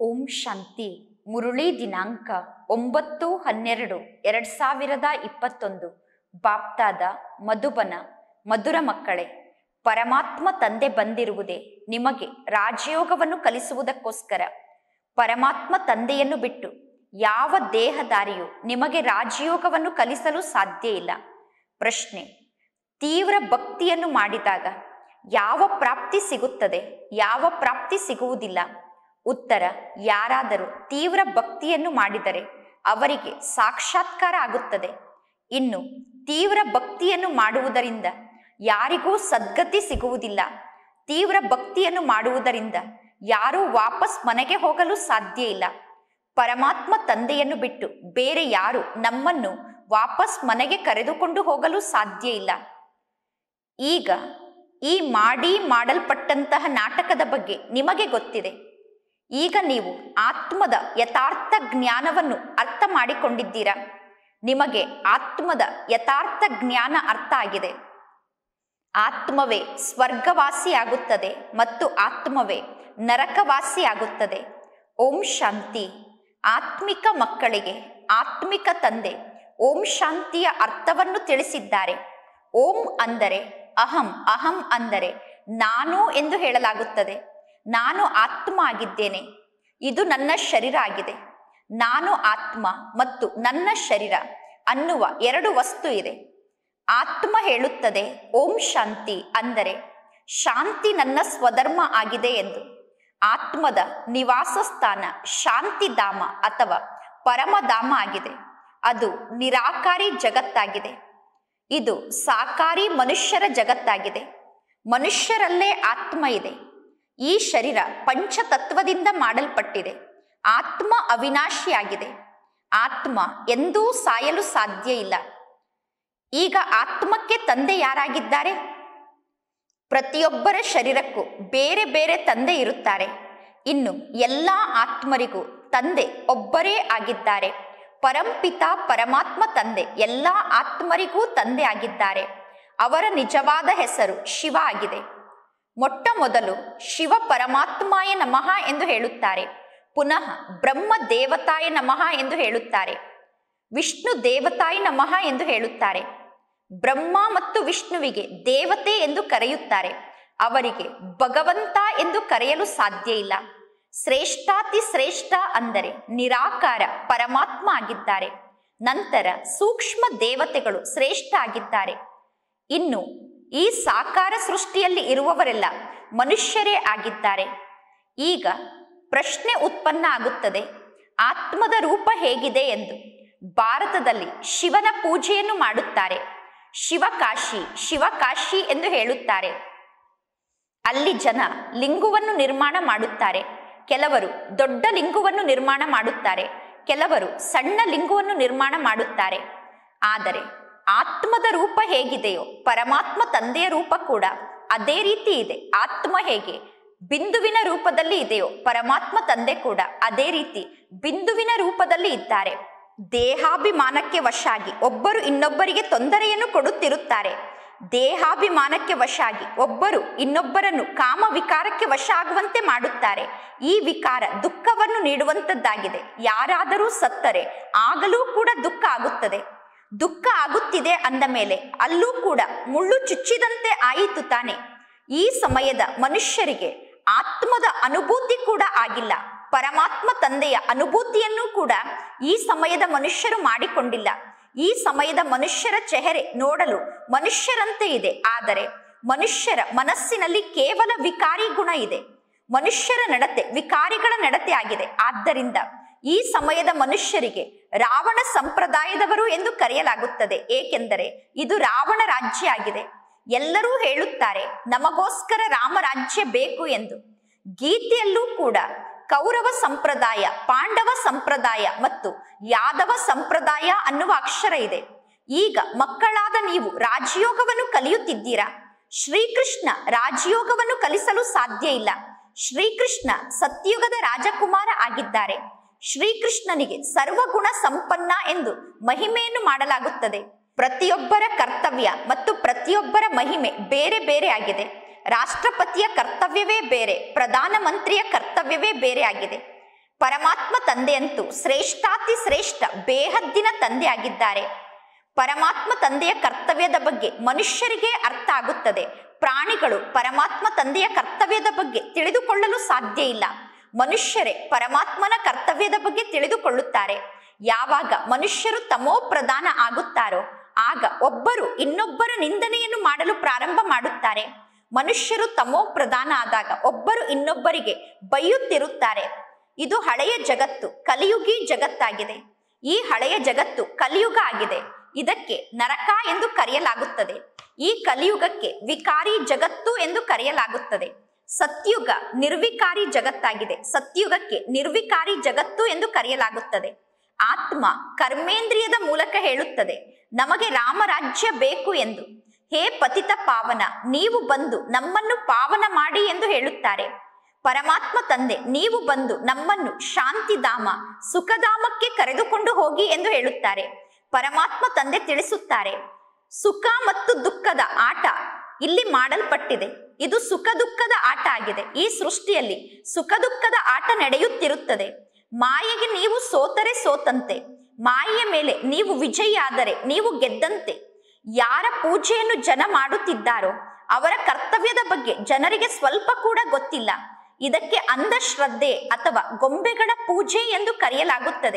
ಓಂ ಶಾಂತಿ ಮುರುಳಿ ದಿನಾಂಕ ಒಂಬತ್ತು ಹನ್ನೆರಡು ಎರಡ್ ಸಾವಿರದ ಇಪ್ಪತ್ತೊಂದು ಬಾಪ್ತಾದ ಮಧುಬನ ಮಧುರ ಮಕ್ಕಳೇ ಪರಮಾತ್ಮ ತಂದೆ ಬಂದಿರುವುದೇ ನಿಮಗೆ ರಾಜಯೋಗವನ್ನು ಕಲಿಸುವುದಕ್ಕೋಸ್ಕರ ಪರಮಾತ್ಮ ತಂದೆಯನ್ನು ಬಿಟ್ಟು ಯಾವ ದೇಹದಾರಿಯು ನಿಮಗೆ ರಾಜಯೋಗವನ್ನು ಕಲಿಸಲು ಸಾಧ್ಯ ಇಲ್ಲ ಪ್ರಶ್ನೆ ತೀವ್ರ ಭಕ್ತಿಯನ್ನು ಮಾಡಿದಾಗ ಯಾವ ಪ್ರಾಪ್ತಿ ಸಿಗುತ್ತದೆ ಯಾವ ಪ್ರಾಪ್ತಿ ಸಿಗುವುದಿಲ್ಲ ಉತ್ತರ ಯಾರಾದರೂ ತೀವ್ರ ಭಕ್ತಿಯನ್ನು ಮಾಡಿದರೆ ಅವರಿಗೆ ಸಾಕ್ಷಾತ್ಕಾರ ಆಗುತ್ತದೆ ಇನ್ನು ತೀವ್ರ ಭಕ್ತಿಯನ್ನು ಮಾಡುವುದರಿಂದ ಯಾರಿಗೂ ಸದ್ಗತಿ ಸಿಗುವುದಿಲ್ಲ ತೀವ್ರ ಭಕ್ತಿಯನ್ನು ಮಾಡುವುದರಿಂದ ಯಾರೂ ವಾಪಸ್ ಮನೆಗೆ ಹೋಗಲು ಸಾಧ್ಯ ಇಲ್ಲ ಪರಮಾತ್ಮ ತಂದೆಯನ್ನು ಬಿಟ್ಟು ಬೇರೆ ಯಾರು ನಮ್ಮನ್ನು ವಾಪಸ್ ಮನೆಗೆ ಕರೆದುಕೊಂಡು ಹೋಗಲು ಸಾಧ್ಯ ಇಲ್ಲ ಈಗ ಈ ಮಾಡಿ ಮಾಡಲ್ಪಟ್ಟಂತಹ ನಾಟಕದ ಬಗ್ಗೆ ನಿಮಗೆ ಗೊತ್ತಿದೆ ಈಗ ನೀವು ಆತ್ಮದ ಯಥಾರ್ಥ ಜ್ಞಾನವನ್ನು ಅರ್ಥ ಮಾಡಿಕೊಂಡಿದ್ದೀರಾ ನಿಮಗೆ ಆತ್ಮದ ಯಥಾರ್ಥ ಜ್ಞಾನ ಅರ್ಥ ಆಗಿದೆ ಆತ್ಮವೇ ಸ್ವರ್ಗವಾಸಿಯಾಗುತ್ತದೆ ಮತ್ತು ಆತ್ಮವೇ ನರಕವಾಸಿಯಾಗುತ್ತದೆ ಓಂ ಶಾಂತಿ ಆತ್ಮಿಕ ಮಕ್ಕಳಿಗೆ ಆತ್ಮಿಕ ತಂದೆ ಓಂ ಶಾಂತಿಯ ಅರ್ಥವನ್ನು ತಿಳಿಸಿದ್ದಾರೆ ಓಂ ಅಂದರೆ ಅಹಂ ಅಹಂ ಅಂದರೆ ನಾನು ಎಂದು ಹೇಳಲಾಗುತ್ತದೆ ನಾನು ಆತ್ಮ ಆಗಿದ್ದೇನೆ ಇದು ನನ್ನ ಶರೀರ ಆಗಿದೆ ನಾನು ಆತ್ಮ ಮತ್ತು ನನ್ನ ಶರೀರ ಅನ್ನುವ ಎರಡು ವಸ್ತು ಇದೆ ಆತ್ಮ ಹೇಳುತ್ತದೆ ಓಂ ಶಾಂತಿ ಅಂದರೆ ಶಾಂತಿ ನನ್ನ ಸ್ವಧರ್ಮ ಆಗಿದೆ ಎಂದು ಆತ್ಮದ ನಿವಾಸ ಸ್ಥಾನ ಶಾಂತಿಧಾಮ ಅಥವಾ ಪರಮಧಾಮ ಆಗಿದೆ ಅದು ನಿರಾಕಾರಿ ಜಗತ್ತಾಗಿದೆ ಇದು ಸಾಕಾರಿ ಮನುಷ್ಯರ ಜಗತ್ತಾಗಿದೆ ಮನುಷ್ಯರಲ್ಲೇ ಆತ್ಮ ಇದೆ ಈ ಶರೀರ ಪಂಚತತ್ವದಿಂದ ಮಾಡಲ್ಪಟ್ಟಿದೆ ಆತ್ಮ ಅವಿನಾಶಿಯಾಗಿದೆ ಆತ್ಮ ಎಂದೂ ಸಾಯಲು ಸಾಧ್ಯ ಇಲ್ಲ ಈಗ ಆತ್ಮಕ್ಕೆ ತಂದೆ ಯಾರಾಗಿದ್ದಾರೆ ಪ್ರತಿಯೊಬ್ಬರ ಶರೀರಕ್ಕೂ ಬೇರೆ ಬೇರೆ ತಂದೆ ಇರುತ್ತಾರೆ ಇನ್ನು ಎಲ್ಲ ಆತ್ಮರಿಗೂ ತಂದೆ ಒಬ್ಬರೇ ಆಗಿದ್ದಾರೆ ಪರಂಪಿತ ಪರಮಾತ್ಮ ತಂದೆ ಎಲ್ಲ ಆತ್ಮರಿಗೂ ತಂದೆ ಆಗಿದ್ದಾರೆ ಅವರ ನಿಜವಾದ ಹೆಸರು ಶಿವ ಆಗಿದೆ ಮೊಟ್ಟ ಮೊದಲು ಶಿವ ಪರಮಾತ್ಮಾಯ ನಮಃ ಎಂದು ಹೇಳುತ್ತಾರೆ ಪುನಃ ಬ್ರಹ್ಮ ದೇವತಾಯ ನಮಃ ಎಂದು ಹೇಳುತ್ತಾರೆ ವಿಷ್ಣು ದೇವತಾಯ ನಮಃ ಎಂದು ಹೇಳುತ್ತಾರೆ ಬ್ರಹ್ಮ ಮತ್ತು ವಿಷ್ಣುವಿಗೆ ದೇವತೆ ಎಂದು ಕರೆಯುತ್ತಾರೆ ಅವರಿಗೆ ಭಗವಂತ ಎಂದು ಕರೆಯಲು ಸಾಧ್ಯ ಇಲ್ಲ ಶ್ರೇಷ್ಠಾತಿ ಶ್ರೇಷ್ಠ ಅಂದರೆ ನಿರಾಕಾರ ಪರಮಾತ್ಮ ಆಗಿದ್ದಾರೆ ನಂತರ ಸೂಕ್ಷ್ಮ ದೇವತೆಗಳು ಶ್ರೇಷ್ಠ ಆಗಿದ್ದಾರೆ ಇನ್ನು ಈ ಸಾಕಾರ ಸೃಷ್ಟಿಯಲ್ಲಿ ಇರುವವರೆಲ್ಲ ಮನುಷ್ಯರೇ ಆಗಿದ್ದಾರೆ ಈಗ ಪ್ರಶ್ನೆ ಉತ್ಪನ್ನ ಆಗುತ್ತದೆ ಆತ್ಮದ ರೂಪ ಹೇಗಿದೆ ಎಂದು ಭಾರತದಲ್ಲಿ ಶಿವನ ಪೂಜೆಯನ್ನು ಮಾಡುತ್ತಾರೆ ಶಿವಕಾಶಿ ಶಿವಕಾಶಿ ಎಂದು ಹೇಳುತ್ತಾರೆ ಅಲ್ಲಿ ಜನ ಲಿಂಗುವನ್ನು ನಿರ್ಮಾಣ ಮಾಡುತ್ತಾರೆ ಕೆಲವರು ದೊಡ್ಡ ಲಿಂಗುವನ್ನು ನಿರ್ಮಾಣ ಮಾಡುತ್ತಾರೆ ಕೆಲವರು ಸಣ್ಣ ಲಿಂಗುವನ್ನು ನಿರ್ಮಾಣ ಮಾಡುತ್ತಾರೆ ಆದರೆ ಆತ್ಮದ ರೂಪ ಹೇಗಿದೆಯೋ ಪರಮಾತ್ಮ ತಂದೆಯ ರೂಪ ಕೂಡ ಅದೇ ರೀತಿ ಇದೆ ಆತ್ಮ ಹೇಗೆ ಬಿಂದುವಿನ ರೂಪದಲ್ಲಿ ಇದೆಯೋ ಪರಮಾತ್ಮ ತಂದೆ ಕೂಡ ಅದೇ ರೀತಿ ಬಿಂದುವಿನ ರೂಪದಲ್ಲಿ ಇದ್ದಾರೆ ದೇಹಾಭಿಮಾನಕ್ಕೆ ವಶಾಗಿ ಒಬ್ಬರು ಇನ್ನೊಬ್ಬರಿಗೆ ತೊಂದರೆಯನ್ನು ಕೊಡುತ್ತಿರುತ್ತಾರೆ ದೇಹಾಭಿಮಾನಕ್ಕೆ ವಶಾಗಿ ಒಬ್ಬರು ಇನ್ನೊಬ್ಬರನ್ನು ಕಾಮ ವಿಕಾರಕ್ಕೆ ವಶ ಆಗುವಂತೆ ಮಾಡುತ್ತಾರೆ ಈ ವಿಕಾರ ದುಃಖವನ್ನು ನೀಡುವಂತದ್ದಾಗಿದೆ ಯಾರಾದರೂ ಸತ್ತರೆ ಆಗಲೂ ಕೂಡ ದುಃಖ ಆಗುತ್ತದೆ ದುಃಖ ಆಗುತ್ತಿದೆ ಅಂದ ಮೇಲೆ ಅಲ್ಲೂ ಕೂಡ ಮುಳ್ಳು ಚುಚ್ಚಿದಂತೆ ಆಯಿತು ತಾನೆ ಈ ಸಮಯದ ಮನುಷ್ಯರಿಗೆ ಆತ್ಮದ ಅನುಭೂತಿ ಕೂಡ ಆಗಿಲ್ಲ ಪರಮಾತ್ಮ ತಂದೆಯ ಅನುಭೂತಿಯನ್ನು ಕೂಡ ಈ ಸಮಯದ ಮನುಷ್ಯರು ಮಾಡಿಕೊಂಡಿಲ್ಲ ಈ ಸಮಯದ ಮನುಷ್ಯರ ಚೆಹರೆ ನೋಡಲು ಮನುಷ್ಯರಂತೆ ಇದೆ ಆದರೆ ಮನುಷ್ಯರ ಮನಸ್ಸಿನಲ್ಲಿ ಕೇವಲ ವಿಕಾರಿ ಗುಣ ಇದೆ ಮನುಷ್ಯರ ನಡತೆ ವಿಕಾರಿಗಳ ನಡತೆ ಆಗಿದೆ ಆದ್ದರಿಂದ ಈ ಸಮಯದ ಮನುಷ್ಯರಿಗೆ ರಾವಣ ಸಂಪ್ರದಾಯದವರು ಎಂದು ಕರೆಯಲಾಗುತ್ತದೆ ಏಕೆಂದರೆ ಇದು ರಾವಣ ರಾಜ್ಯ ಆಗಿದೆ ಎಲ್ಲರೂ ಹೇಳುತ್ತಾರೆ ನಮಗೋಸ್ಕರ ರಾಮರಾಜ್ಯ ಬೇಕು ಎಂದು ಗೀತೆಯಲ್ಲೂ ಕೂಡ ಕೌರವ ಸಂಪ್ರದಾಯ ಪಾಂಡವ ಸಂಪ್ರದಾಯ ಮತ್ತು ಯಾದವ ಸಂಪ್ರದಾಯ ಅನ್ನುವ ಅಕ್ಷರ ಇದೆ ಈಗ ಮಕ್ಕಳಾದ ನೀವು ರಾಜಯೋಗವನ್ನು ಕಲಿಯುತ್ತಿದ್ದೀರಾ ಶ್ರೀಕೃಷ್ಣ ರಾಜಯೋಗವನ್ನು ಕಲಿಸಲು ಸಾಧ್ಯ ಇಲ್ಲ ಶ್ರೀಕೃಷ್ಣ ಸತ್ಯುಗದ ರಾಜಕುಮಾರ ಆಗಿದ್ದಾರೆ ಶ್ರೀಕೃಷ್ಣನಿಗೆ ಸರ್ವಗುಣ ಸಂಪನ್ನ ಎಂದು ಮಹಿಮೆಯನ್ನು ಮಾಡಲಾಗುತ್ತದೆ ಪ್ರತಿಯೊಬ್ಬರ ಕರ್ತವ್ಯ ಮತ್ತು ಪ್ರತಿಯೊಬ್ಬರ ಮಹಿಮೆ ಬೇರೆ ಬೇರೆ ಆಗಿದೆ ರಾಷ್ಟ್ರಪತಿಯ ಕರ್ತವ್ಯವೇ ಬೇರೆ ಪ್ರಧಾನಮಂತ್ರಿಯ ಕರ್ತವ್ಯವೇ ಬೇರೆ ಆಗಿದೆ ಪರಮಾತ್ಮ ತಂದೆಯಂತೂ ಶ್ರೇಷ್ಠಾತಿ ಶ್ರೇಷ್ಠ ಬೇಹದ್ದಿನ ತಂದೆ ಆಗಿದ್ದಾರೆ ಪರಮಾತ್ಮ ತಂದೆಯ ಕರ್ತವ್ಯದ ಬಗ್ಗೆ ಮನುಷ್ಯರಿಗೆ ಅರ್ಥ ಆಗುತ್ತದೆ ಪ್ರಾಣಿಗಳು ಪರಮಾತ್ಮ ತಂದೆಯ ಕರ್ತವ್ಯದ ಬಗ್ಗೆ ತಿಳಿದುಕೊಳ್ಳಲು ಸಾಧ್ಯ ಇಲ್ಲ ಮನುಷ್ಯರೇ ಪರಮಾತ್ಮನ ಕರ್ತವ್ಯದ ಬಗ್ಗೆ ತಿಳಿದುಕೊಳ್ಳುತ್ತಾರೆ ಯಾವಾಗ ಮನುಷ್ಯರು ತಮೋ ಪ್ರಧಾನ ಆಗುತ್ತಾರೋ ಆಗ ಒಬ್ಬರು ಇನ್ನೊಬ್ಬರ ನಿಂದನೆಯನ್ನು ಮಾಡಲು ಪ್ರಾರಂಭ ಮಾಡುತ್ತಾರೆ ಮನುಷ್ಯರು ತಮೋ ಪ್ರಧಾನ ಆದಾಗ ಒಬ್ಬರು ಇನ್ನೊಬ್ಬರಿಗೆ ಬೈಯುತ್ತಿರುತ್ತಾರೆ ಇದು ಹಳೆಯ ಜಗತ್ತು ಕಲಿಯುಗಿ ಜಗತ್ತಾಗಿದೆ ಈ ಹಳೆಯ ಜಗತ್ತು ಕಲಿಯುಗ ಆಗಿದೆ ಇದಕ್ಕೆ ನರಕ ಎಂದು ಕರೆಯಲಾಗುತ್ತದೆ ಈ ಕಲಿಯುಗಕ್ಕೆ ವಿಕಾರಿ ಜಗತ್ತು ಎಂದು ಕರೆಯಲಾಗುತ್ತದೆ ಸತ್ಯುಗ ನಿರ್ವಿಕಾರಿ ಜಗತ್ತಾಗಿದೆ ಸತ್ಯುಗಕ್ಕೆ ನಿರ್ವಿಕಾರಿ ಜಗತ್ತು ಎಂದು ಕರೆಯಲಾಗುತ್ತದೆ ಆತ್ಮ ಕರ್ಮೇಂದ್ರಿಯದ ಮೂಲಕ ಹೇಳುತ್ತದೆ ನಮಗೆ ರಾಮರಾಜ್ಯ ಬೇಕು ಎಂದು ಹೇ ಪತಿತ ಪಾವನ ನೀವು ಬಂದು ನಮ್ಮನ್ನು ಪಾವನ ಮಾಡಿ ಎಂದು ಹೇಳುತ್ತಾರೆ ಪರಮಾತ್ಮ ತಂದೆ ನೀವು ಬಂದು ನಮ್ಮನ್ನು ಶಾಂತಿಧಾಮ ಸುಖಧಾಮಕ್ಕೆ ಕರೆದುಕೊಂಡು ಹೋಗಿ ಎಂದು ಹೇಳುತ್ತಾರೆ ಪರಮಾತ್ಮ ತಂದೆ ತಿಳಿಸುತ್ತಾರೆ ಸುಖ ಮತ್ತು ದುಃಖದ ಆಟ ಇಲ್ಲಿ ಮಾಡಲ್ಪಟ್ಟಿದೆ ಇದು ಸುಖ ದುಃಖದ ಆಟ ಆಗಿದೆ ಈ ಸೃಷ್ಟಿಯಲ್ಲಿ ಸುಖ ದುಃಖದ ಆಟ ನಡೆಯುತ್ತಿರುತ್ತದೆ ಮಾಯೆಗೆ ನೀವು ಸೋತರೆ ಸೋತಂತೆ ಮಾಯೆಯ ಮೇಲೆ ನೀವು ವಿಜಯಿಯಾದರೆ ನೀವು ಗೆದ್ದಂತೆ ಯಾರ ಪೂಜೆಯನ್ನು ಜನ ಮಾಡುತ್ತಿದ್ದಾರೋ ಅವರ ಕರ್ತವ್ಯದ ಬಗ್ಗೆ ಜನರಿಗೆ ಸ್ವಲ್ಪ ಕೂಡ ಗೊತ್ತಿಲ್ಲ ಇದಕ್ಕೆ ಅಂಧಶ್ರದ್ಧೆ ಅಥವಾ ಗೊಂಬೆಗಳ ಪೂಜೆ ಎಂದು ಕರೆಯಲಾಗುತ್ತದೆ